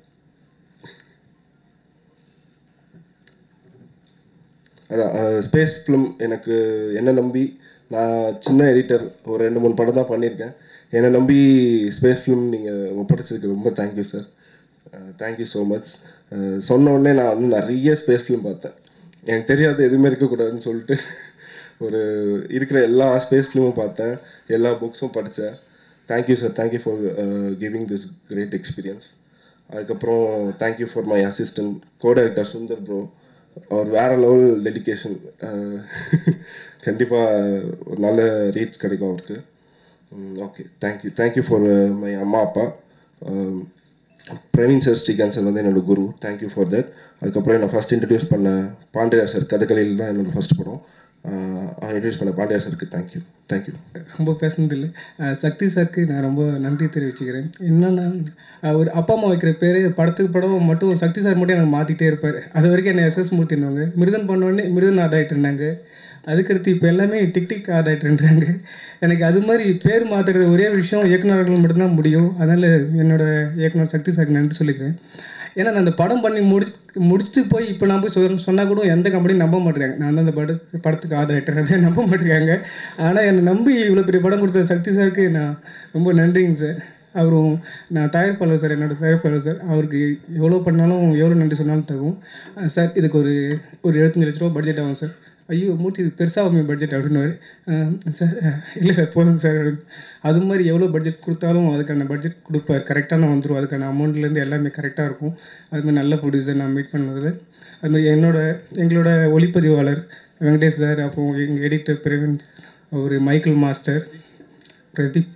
அதான் ஸ்பேஸ் ஃபிலிம் எனக்கு என்னை நம்பி நான் சின்ன எடிட்டர் ஒரு ரெண்டு மூணு படம் தான் பண்ணியிருக்கேன் என்னை நம்பி ஸ்பேஸ் ஃபிலிம் நீங்கள் ஒப்படைச்சதுக்கு ரொம்ப thank you sir thank you so much சொன்ன உடனே நான் வந்து நிறைய ஸ்பேஸ் ஃபிலிம் பார்த்தேன் எனக்கு தெரியாது எதுவுமே இருக்கக்கூடாதுன்னு சொல்லிட்டு ஒரு இருக்கிற எல்லா ஸ்பேஸ் ஃபிலிமும் பார்த்தேன் எல்லா புக்ஸும் படித்தேன் thank you sir thank you for giving this great experience அதுக்கப்புறம் thank you for my assistant co director Sundar bro அவர் வேறு லெவல் டெடிக்கேஷன் கண்டிப்பாக ஒரு நல்ல ரீச் கிடைக்கும் அவருக்கு okay thank you thank you for my அம்மா அப்பா Um, Praveen sir Srikanth sir வந்து என்னோட குரு தேங்க்யூ ஃபார் தட் அதுக்கப்புறம் என்னை ஃபஸ்ட் இன்ட்ரடியூஸ் பண்ண பாண்டியா சார் கதகளியில் தான் என்னோட ஃபஸ்ட் படம் இன்ட்ரடியூஸ் பண்ண பாண்டியா சாருக்கு தேங்க்யூ தேங்க்யூ ரொம்ப பேசுனதில்லை அஹ் சக்தி சாருக்கு நான் ரொம்ப நன்றி தெரிவிச்சுக்கிறேன் என்னென்னா ஒரு அப்பா அம்மா வைக்கிற பேர் படத்துக்கு படம் மட்டும் சக்தி சார் மட்டும் எனக்கு மாற்றிட்டே இருப்பார் அது வரைக்கும் என்னை எஸ்எஸ் மூர்த்தினாங்க மிருதன் பண்ணோடனே மிருதன் ஆர்ட் ஆகிட்டுருந்தாங்க அதுக்கடுத்து இப்போ எல்லாமே டிக் டிக் ஆர்ட் ஆகிட்டுன்றாங்க எனக்கு அது மாதிரி பேர் மாற்றுறது ஒரே விஷயம் இயக்குநர்கள் மட்டும்தான் முடியும் அதனால் என்னோட இயக்குனர் சக்தி சாருக்கு நன்றி சொல்லிக்கிறேன் ஏன்னா நான் அந்த படம் பண்ணி முடி முடிச்சுட்டு போய் இப்போ நான் போய் சொல் சொன்னால் கூட எந்த கம்பெனியும் நம்ப மாட்டேறாங்க நான் தான் அந்த பட படத்துக்கு ஆதரேட்டர் அப்படின்னு நம்ப மாட்டேங்காங்க ஆனால் என்னை நம்பி இவ்வளோ பெரிய படம் கொடுத்த சக்தி சாருக்கு நான் ரொம்ப நன்றிங்க சார் அவரும் நான் தயாரிப்பாளர் சார் என்னோட தயாரிப்பாளர் சார் அவருக்கு எவ்வளோ பண்ணாலும் எவ்வளோ நன்றி சொன்னாலும் தகும் அஹ் சார் இதுக்கு ஒரு ஒரு எழுபத்தஞ்சு லட்ச ரூபா பட்ஜெட் ஆகும் சார் ஐயோ மூர்த்தி இது பெருசாகுமே பட்ஜெட் அப்படின்னாரு சார் இல்லை இல்லை போதும் சார் அப்படின்னு அது மாதிரி எவ்வளோ பட்ஜெட் கொடுத்தாலும் அதுக்கான பட்ஜெட் கொடுப்பார் கரெக்டான வந்துடும் அதுக்கான அமௌண்ட்லேருந்து எல்லாமே கரெக்டாக இருக்கும் அது மாதிரி நல்ல ப்ரொடியூசர் நான் மீட் பண்ணதில் அது மாதிரி என்னோட எங்களோட ஒளிப்பதிவாளர் வெங்கடேஷ் சார் அப்புறம் எங்கள் எடிட்டர் பிரவீன் சார் அவர் Michael master Pradeep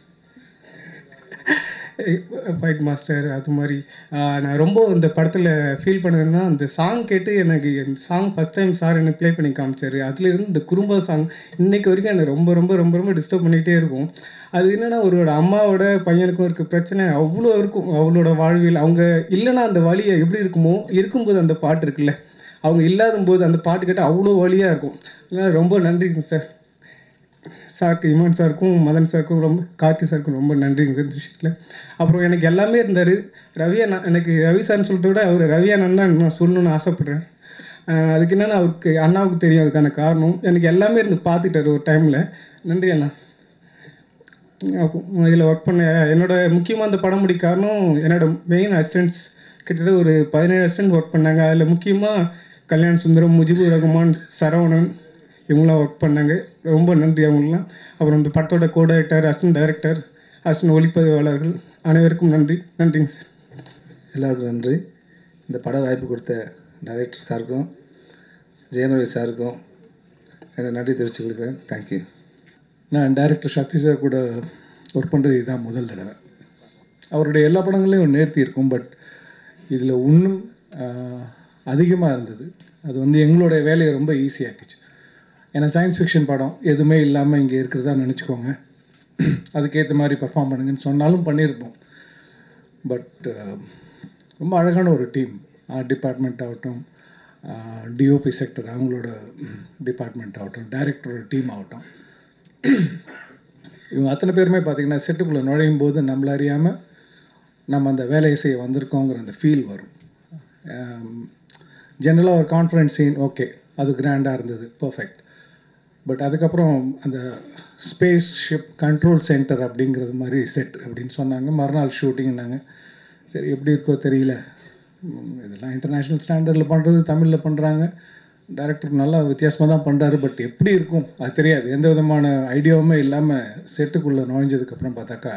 fight master அது மாதிரி ஆஹ் நான் ரொம்ப இந்த படத்தில் ஃபீல் பண்ணதுன்னா அந்த சாங் கேட்டு எனக்கு இந்த சாங் ஃபஸ்ட் டைம் சார் எனக்கு ப்ளே பண்ணி காமிச்சார் அதுலேருந்து இந்த குறும்பா சாங் இன்னைக்கு வரைக்கும் எனக்கு ரொம்ப ரொம்ப ரொம்ப ரொம்ப டிஸ்டர்ப் பண்ணிக்கிட்டே இருக்கும் அது என்னென்னா ஒருவோட அம்மாவோட பையனுக்கும் இருக்க பிரச்சனை அவ்வளோ இருக்கும் அவளோட வாழ்வியல் அவங்க இல்லைன்னா அந்த வழியை எப்படி இருக்குமோ இருக்கும்போது அந்த பாட்டு இருக்குல்ல அவங்க இல்லாத போது அந்த பாட்டு கேட்டால் அவ்வளோ வழியாக இருக்கும் அதனால் ரொம்ப நன்றிங்க சார் சாருக்கு இமான் சாருக்கும் மதன் சாருக்கும் ரொம்ப கார்த்தி சாருக்கும் ரொம்ப நன்றிங்க சார் இந்த விஷயத்தில் அப்புறம் எனக்கு எல்லாமே இருந்தார் ரவி அண்ணா எனக்கு ரவி சார்னு சொல்கிறத விட அவர் ரவி அண்ணன் தான் நான் சொல்லணும்னு ஆசைப்பட்றேன் ஆஹ் அதுக்கு என்னென்னா அவருக்கு அண்ணாவுக்கு தெரியும் அதுக்கான காரணம் எனக்கு எல்லாமே இருந்து பார்த்துட்டாரு ஒரு டைமில் நன்றி அண்ணா இதில் ஒர்க் பண்ண என்னோட முக்கியமாக அந்த படம் முடிக்க காரணம் என்னோட மெயின் அசிஸ்டன்ட்ஸ் கிட்டத்தட்ட ஒரு பதினேழு அசிஸ்டன்ட் ஒர்க் பண்ணாங்க அதில் முக்கியமாக கல்யாண் சுந்தரம் முஜிபுர் ரகுமான் சரவணன் இவங்களாம் ஒர்க் பண்ணாங்க ரொம்ப நன்றி அவங்களுக்குலாம் அப்புறம் இந்த படத்தோட co director assistant director assistant ஒளிப்பதிவாளர்கள் அனைவருக்கும் நன்றி நன்றிங்க சார் எல்லாருக்கும் நன்றி இந்த பட வாய்ப்பு கொடுத்த டைரக்டர் சாருக்கும் ஜெயமரவி சாருக்கும் என்னை நன்றி தெரிவித்துக் கொள்கிறேன் தேங்க்யூ நான் டைரக்டர் சக்தி சார் கூட ஒர்க் பண்ணுறது இதுதான் முதல் தடவை அவருடைய எல்லா படங்களையும் நேர்த்தி இருக்கும் பட் இதில் இன்னும் அதிகமாக இருந்தது அது வந்து எங்களுடைய வேலையை ரொம்ப ஈஸியாக்கிச்சு ஏன்னா சயின்ஸ் ஃபிக்ஷன் படம் எதுவுமே இல்லாமல் இங்கே இருக்கிறதா நினச்சிக்கோங்க அதுக்கேற்ற மாதிரி பர்ஃபார்ம் பண்ணுங்கன்னு சொன்னாலும் பண்ணியிருப்போம் பட் ரொம்ப அழகான ஒரு டீம் ஆர்ட் டிபார்ட்மெண்ட் ஆகட்டும் டிஓபி செக்டர் அவங்களோட டிபார்ட்மெண்ட் ஆகட்டும் டைரக்டரோட டீம் ஆகட்டும் இவங்க அத்தனை பேருமே பார்த்திங்கன்னா செட்டுக்குள்ளே நுழையும் போது நம்மள அறியாமல் நம்ம அந்த வேலையை செய்ய வந்திருக்கோங்கிற அந்த ஃபீல் வரும் ஜென்ரலாக ஒரு கான்ஃபரன்ஸ் சீன் ஓகே அது கிராண்டாக இருந்தது பர்ஃபெக்ட் பட் அதுக்கப்புறம் அந்த ஸ்பேஸ் ஷிப் கண்ட்ரோல் சென்டர் அப்படிங்கிறது மாதிரி செட் அப்படின்னு சொன்னாங்க மறுநாள் ஷூட்டிங்னாங்க சரி எப்படி இருக்கோ தெரியல உம், இதெல்லாம் இன்டர்நேஷ்னல் ஸ்டாண்டர்டில் பண்ணுறது தமிழில் பண்ணுறாங்க டைரக்டர் நல்லா வித்தியாசமாக தான் பண்ணுறாரு பட் எப்படி இருக்கும் அது தெரியாது எந்த விதமான ஐடியாவுமே இல்லாமல் செட்டுக்குள்ளே நுழைஞ்சதுக்கப்புறம் பார்த்தாக்கா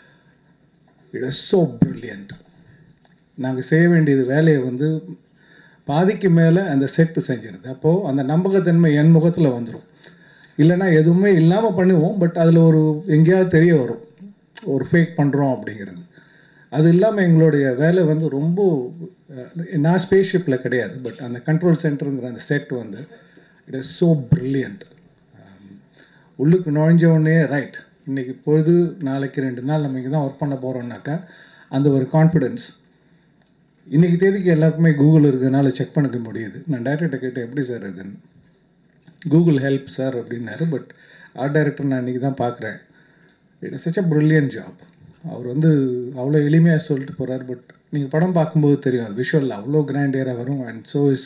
இட் இஸ் ஸோ ப்ரில்லியன்ட் நாங்கள் செய்ய வேண்டியது வேலையை வந்து பாதிக்கு மேலே அந்த செட்டு செஞ்சிருது அப்போது அந்த நம்பகத்தன்மை என் முகத்தில் வந்துடும் இல்லைன்னா எதுவுமே இல்லாமல் பண்ணுவோம் பட் அதில் ஒரு எங்கேயாவது தெரிய வரும் ஒரு ஃபேக் பண்ணுறோம் அப்படிங்கிறது அது இல்லாமல் எங்களுடைய வேலை வந்து ரொம்ப அஹ், நான் ஸ்பேஸ்ஷிப்பில் கிடையாது பட் அந்த கண்ட்ரோல் சென்டருங்கிற அந்த செட் வந்து இட் இஸ் ஸோ ப்ரில்லியன்ட் உள்ளுக்கு நுழைஞ்ச உடனே ரைட் இன்னைக்கு பொழுது நாளைக்கு ரெண்டு நாள் நம்ம இங்கே தான் ஒர்க் பண்ண போகிறோம்னாக்கா அந்த ஒரு கான்ஃபிடென்ஸ் இன்றைக்கி தேதிக்கு எல்லாருக்குமே கூகுள் இருக்கிறதுனால செக் பண்ணிக்க முடியுது நான் டைரக்டர்கிட்ட கேட்டேன் எப்படி சார் இதுன்னு கூகுள் ஹெல்ப் சார் அப்படின்னாரு பட் ஆர்ட் டைரக்டர் நான் இன்றைக்கி தான் பார்க்குறேன் it is such a brilliant job அவர் வந்து அவ்வளோ எளிமையாக சொல்லிட்டு போகிறார் பட் நீங்கள் படம் பார்க்கும்போது தெரியும் அது விஷுவலில் அவ்வளோ கிராண்டியராக வரும் and so is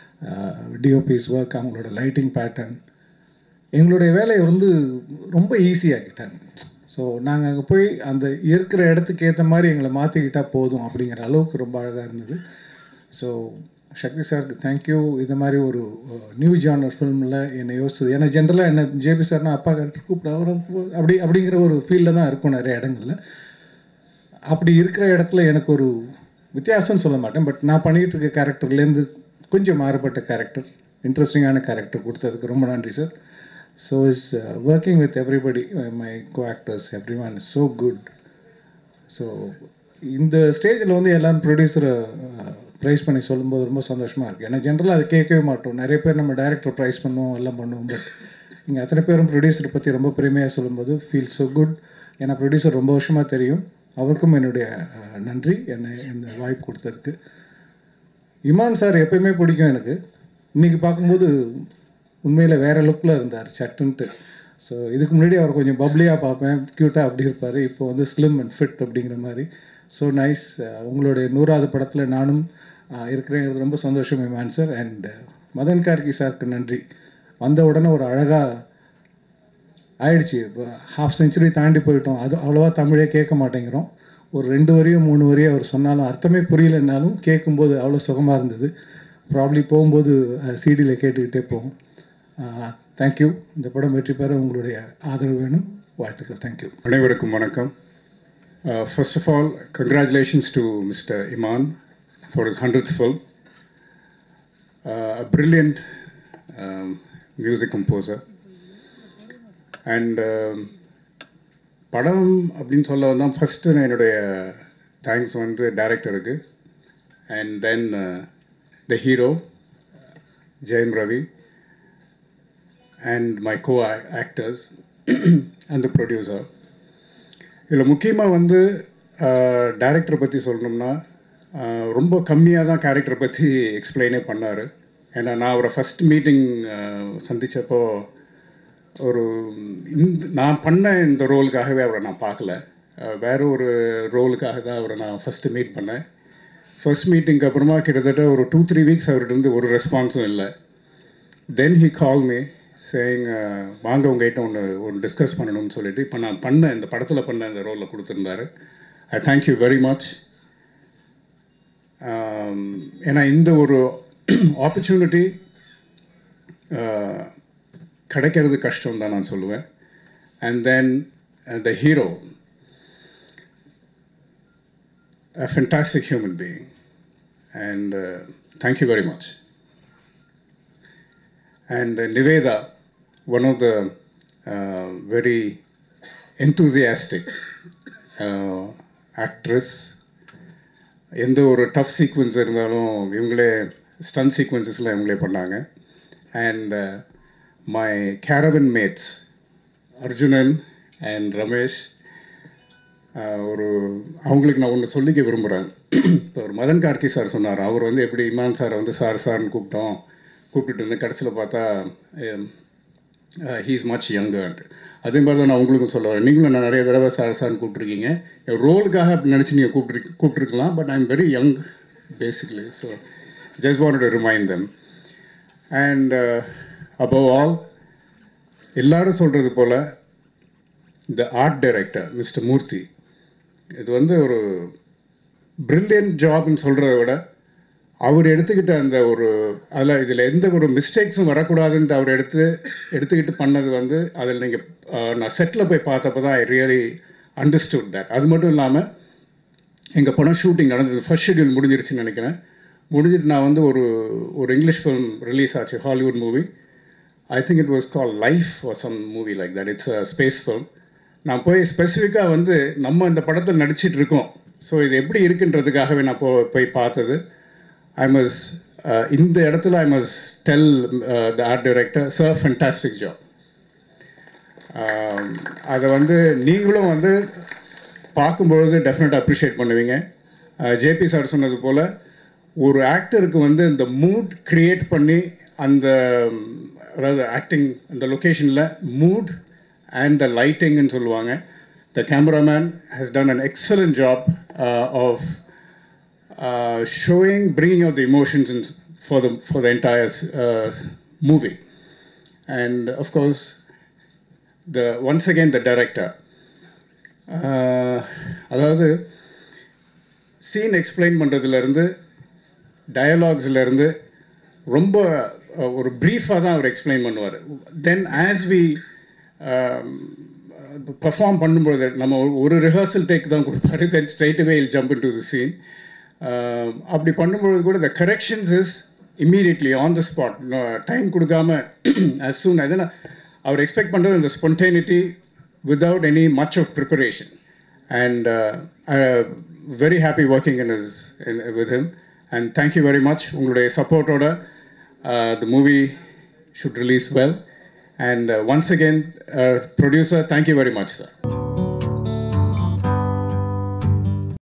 DOP's work அவங்களோட லைட்டிங் பேட்டர்ன் எங்களுடைய வேலையை வந்து ரொம்ப ஈஸியாக்கிட்டாங்க ஸோ நாங்கள் அங்கே போய் அந்த இருக்கிற இடத்துக்கு ஏற்ற மாதிரி எங்களை மாற்றிக்கிட்டால் போதும் அப்படிங்கிற அளவுக்கு ரொம்ப அழகாக இருந்தது ஸோ சக்தி சாருக்கு தேங்க்யூ இது மாதிரி ஒரு நியூ ஜானர் ஃபில்மில் என்னை யோசிச்சது ஏன்னா ஜென்ரலாக என்ன ஜேபி சார்னா அப்பா கரெக்டர் கூப்பிட அவரும் அப்படி அப்படிங்கிற ஒரு ஃபீல்டில் தான் இருக்கும் நிறைய இடங்கள்ல அப்படி இருக்கிற இடத்துல எனக்கு ஒரு வித்தியாசம்னு சொல்ல மாட்டேன் பட் நான் பண்ணிகிட்டு இருக்க கேரக்டர்லேருந்து கொஞ்சம் மாறுபட்ட கேரக்டர் இன்ட்ரெஸ்டிங்கான கேரக்டர் கொடுத்ததுக்கு ரொம்ப நன்றி sir so is working with everybody my co actors every one is so good so இந்த ஸ்டேஜில் வந்து எல்லாரும் ப்ரொடியூசரை ப்ரைஸ் பண்ணி சொல்லும்போது ரொம்ப சந்தோஷமாக இருக்குது ஏன்னா ஜென்ரலாக அதை கேட்கவே மாட்டோம் நிறைய பேர் நம்ம டைரக்டர் ப்ரைஸ் பண்ணுவோம் எல்லாம் பண்ணுவோம் பட் இங்கே அத்தனை பேரும் ப்ரொடியூசரை பற்றி ரொம்ப பெருமையாக சொல்லும்போது ஃபீல் ஸோ குட் ஏன்னா ப்ரொடியூசர் ரொம்ப வருஷமாக தெரியும் அவருக்கும் என்னுடைய அஹ், நன்றி என்னை இந்த வாய்ப்பு கொடுத்ததுக்கு இமான் சார் எப்பயுமே பிடிக்கும் எனக்கு இன்றைக்கி பார்க்கும்போது உண்மையில் வேறு லுக்கில் இருந்தார் சட்டுன்ட்டு ஸோ இதுக்கு முன்னாடி அவர் கொஞ்சம் பப்ளியாக பார்ப்பேன் க்யூட்டாக அப்படி இருப்பார் இப்போ வந்து ஸ்லிம் அண்ட் ஃபிட் அப்படிங்கிற மாதிரி ஸோ நைஸ் உங்களுடைய நூறாவது படத்தில் நானும் அஹ், இருக்கிறேங்கிறது ரொம்ப சந்தோஷம் இமான் சார் அண்ட் மதன் கார்கி சாருக்கு நன்றி வந்த உடனே ஒரு அழகாக ஆயிடுச்சு இப்போ ஹாஃப் செஞ்சுரி தாண்டி போயிட்டோம் அது அவ்வளோவா தமிழே கேட்க மாட்டேங்கிறோம் ஒரு ரெண்டு வரியோ மூணு வரியோ அவர் சொன்னாலும் அர்த்தமே புரியலைன்னாலும் கேட்கும்போது அவ்வளோ சுகமாக இருந்தது ப்ராப்ளி போகும்போது சிடியில் கேட்டுக்கிட்டே போவோம் தேங்க்யூ இந்த படம் வெற்றி பெற உங்களுடைய ஆதரவு வேணும் வாழ்த்துக்கள் தேங்க்யூ அனைவருக்கும் வணக்கம் first of all congratulations to mister Imman for his hundred film a brilliant um, music composer and படம் அப்படின்னு சொல்ல வந்தால் ஃபஸ்ட்டு நான் என்னுடைய தேங்க்ஸ் வந்து டைரக்டருக்கு and then the hero Jayam Ravi and my co actors and the producer இதில் முக்கியமாக வந்து டேரக்டரை பற்றி சொல்லணும்னா ஆஹ், ரொம்ப கம்மியாக தான் கேரக்டரை பற்றி எக்ஸ்பிளைனே பண்ணார் ஏன்னா நான் அவரை ஃபஸ்ட் மீட்டிங் சந்தித்தப்போ ஒரு இந்த நான் பண்ண இந்த ரோலுக்காகவே அவரை நான் பார்க்கல அஹ் வேற ஒரு ரோலுக்காக தான் அவரை நான் ஃபஸ்ட்டு மீட் பண்ணேன் ஃபர்ஸ்ட் மீட்டிங்க்கு அப்புறமா கிட்டத்தட்ட ஒரு டூ த்ரீ வீக்ஸ் அவர்கிட்ட இருந்து ஒரு ரெஸ்பான்ஸும் இல்லை then he call me saying வாங்க உங்ககிட்ட ஒன்று ஒரு டிஸ்கஸ் பண்ணணும்னு சொல்லிட்டு இப்போ நான் பண்ண இந்த படத்தில் பண்ண இந்த ரோலில் கொடுத்துருந்தாரு ஐ தேங்க்யூ வெரி மச் ஏன்னா இந்த ஒரு ஆப்பர்ச்சுனிட்டி கிடைக்கிறது கஷ்டம் தான் நான் சொல்லுவேன் and then the hero a fantastic human being. And uh, thank you very much. And uh, Niveda, one of the uh, very enthusiastic uh, actress. எந்த ஒரு டஃப் சீக்வன்ஸ் இருந்தாலும் இவங்களே ஸ்டன் சீக்வன்சஸ்லாம் இவங்களே பண்ணாங்க and my caravan mates Arjunan and Ramesh ஆஹ் ஒரு அவங்களுக்கு நான் ஒன்று சொல்லிக்க விரும்புகிறேன் இப்போ ஒரு மதன் கார்கி சார் சொன்னார் அவர் வந்து எப்படி இமான் சாரை வந்து சார் சார்னு கூப்பிட்டோம் கூப்பிட்டுட்டு இருந்து கடைசியில் பார்த்தா ஹீஸ் மச் யங்கர்ன்ட்டு அதே மாதிரி தான் நான் உங்களுக்கும் சொல்ல வரேன் நீங்களும் நான் நிறைய தடவை சார் சார்னு கூப்பிட்ருக்கீங்க ரோலுக்காக அப்படி நினச்சி நீங்கள் கூப்பிட்டு கூப்பிட்ருக்கலாம் but I am very young basically so just want to remind them and above all எல்லாரும் சொல்கிறது போல் the art director mister Murthy இது வந்து ஒரு பிரில்லியன்ட் ஜாப்னு சொல்கிறத விட அவர் எடுத்துக்கிட்ட அந்த ஒரு அதில் இதில் எந்த ஒரு மிஸ்டேக்ஸும் வரக்கூடாதுன்ட்டு அவர் எடுத்து எடுத்துக்கிட்டு பண்ணது வந்து அதில் நீங்கள் நான் செட்டில் போய் பார்த்தப்போ தான் ஐ ரியலி அண்டர்ஸ்டுட் தட் அது மட்டும் இல்லாமல் எங்கள் படம் ஷூட்டிங் நடந்தது ஃபர்ஸ்ட் ஷெட்யூல் முடிஞ்சிருச்சுன்னு நினைக்கிறேன் முடிஞ்சிட்டு நான் வந்து ஒரு ஒரு இங்கிலீஷ் ஃபிலிம் ரிலீஸ் ஆச்சு Hollywood movie I think it was call life or some movie like that it's a space film நான் போய் ஸ்பெசிஃபிக்காக வந்து நம்ம இந்த படத்தில் நடிச்சிட்டு இருக்கோம் ஸோ இது எப்படி இருக்குன்றதுக்காகவே நான் போ போய் பார்த்தது ஐ மஸ் இந்த இடத்துல I must tell the art director sir fantastic job அதை வந்து நீங்களும் வந்து பார்க்கும்பொழுது டெஃபினட்டாக அப்ரிஷியேட் பண்ணுவீங்க ஜேபி சார் சொன்னது போல் ஒரு ஆக்டருக்கு வந்து இந்த மூட் க்ரியேட் பண்ணி அந்த அதாவது ஆக்டிங் அந்த லொக்கேஷனில் மூட் அண்ட் த லைட்டிங்னு சொல்லுவாங்க the cameraman has done an excellent job of showing bringing of the emotions in for the for the entire movie and of course the once again the director அதாவது scene explain பண்ணுறதுலேருந்து டயலாக்ஸ்லேருந்து ரொம்ப ஒரு ப்ரீஃபாக தான் அவர் explain பண்ணுவார் தென் as we perform பண்ணும்பொழுது நம்ம ஒரு ரிஹர்சல் டேக் தான் கொடுப்பாரு then straight away I'll jump in to the scene அப்படி பண்ணும்பொழுது கூட the corrections is immediately on the spot time கொடுக்காம அஸ் சூன் எதனா அவர் எக்ஸ்பெக்ட் பண்ணுறது இந்த spontaneity without any much of preparation and very happy working in is with him and thank you very much உங்களுடைய சப்போர்ட்டோட the movie should release well and once again producer thank you very much sir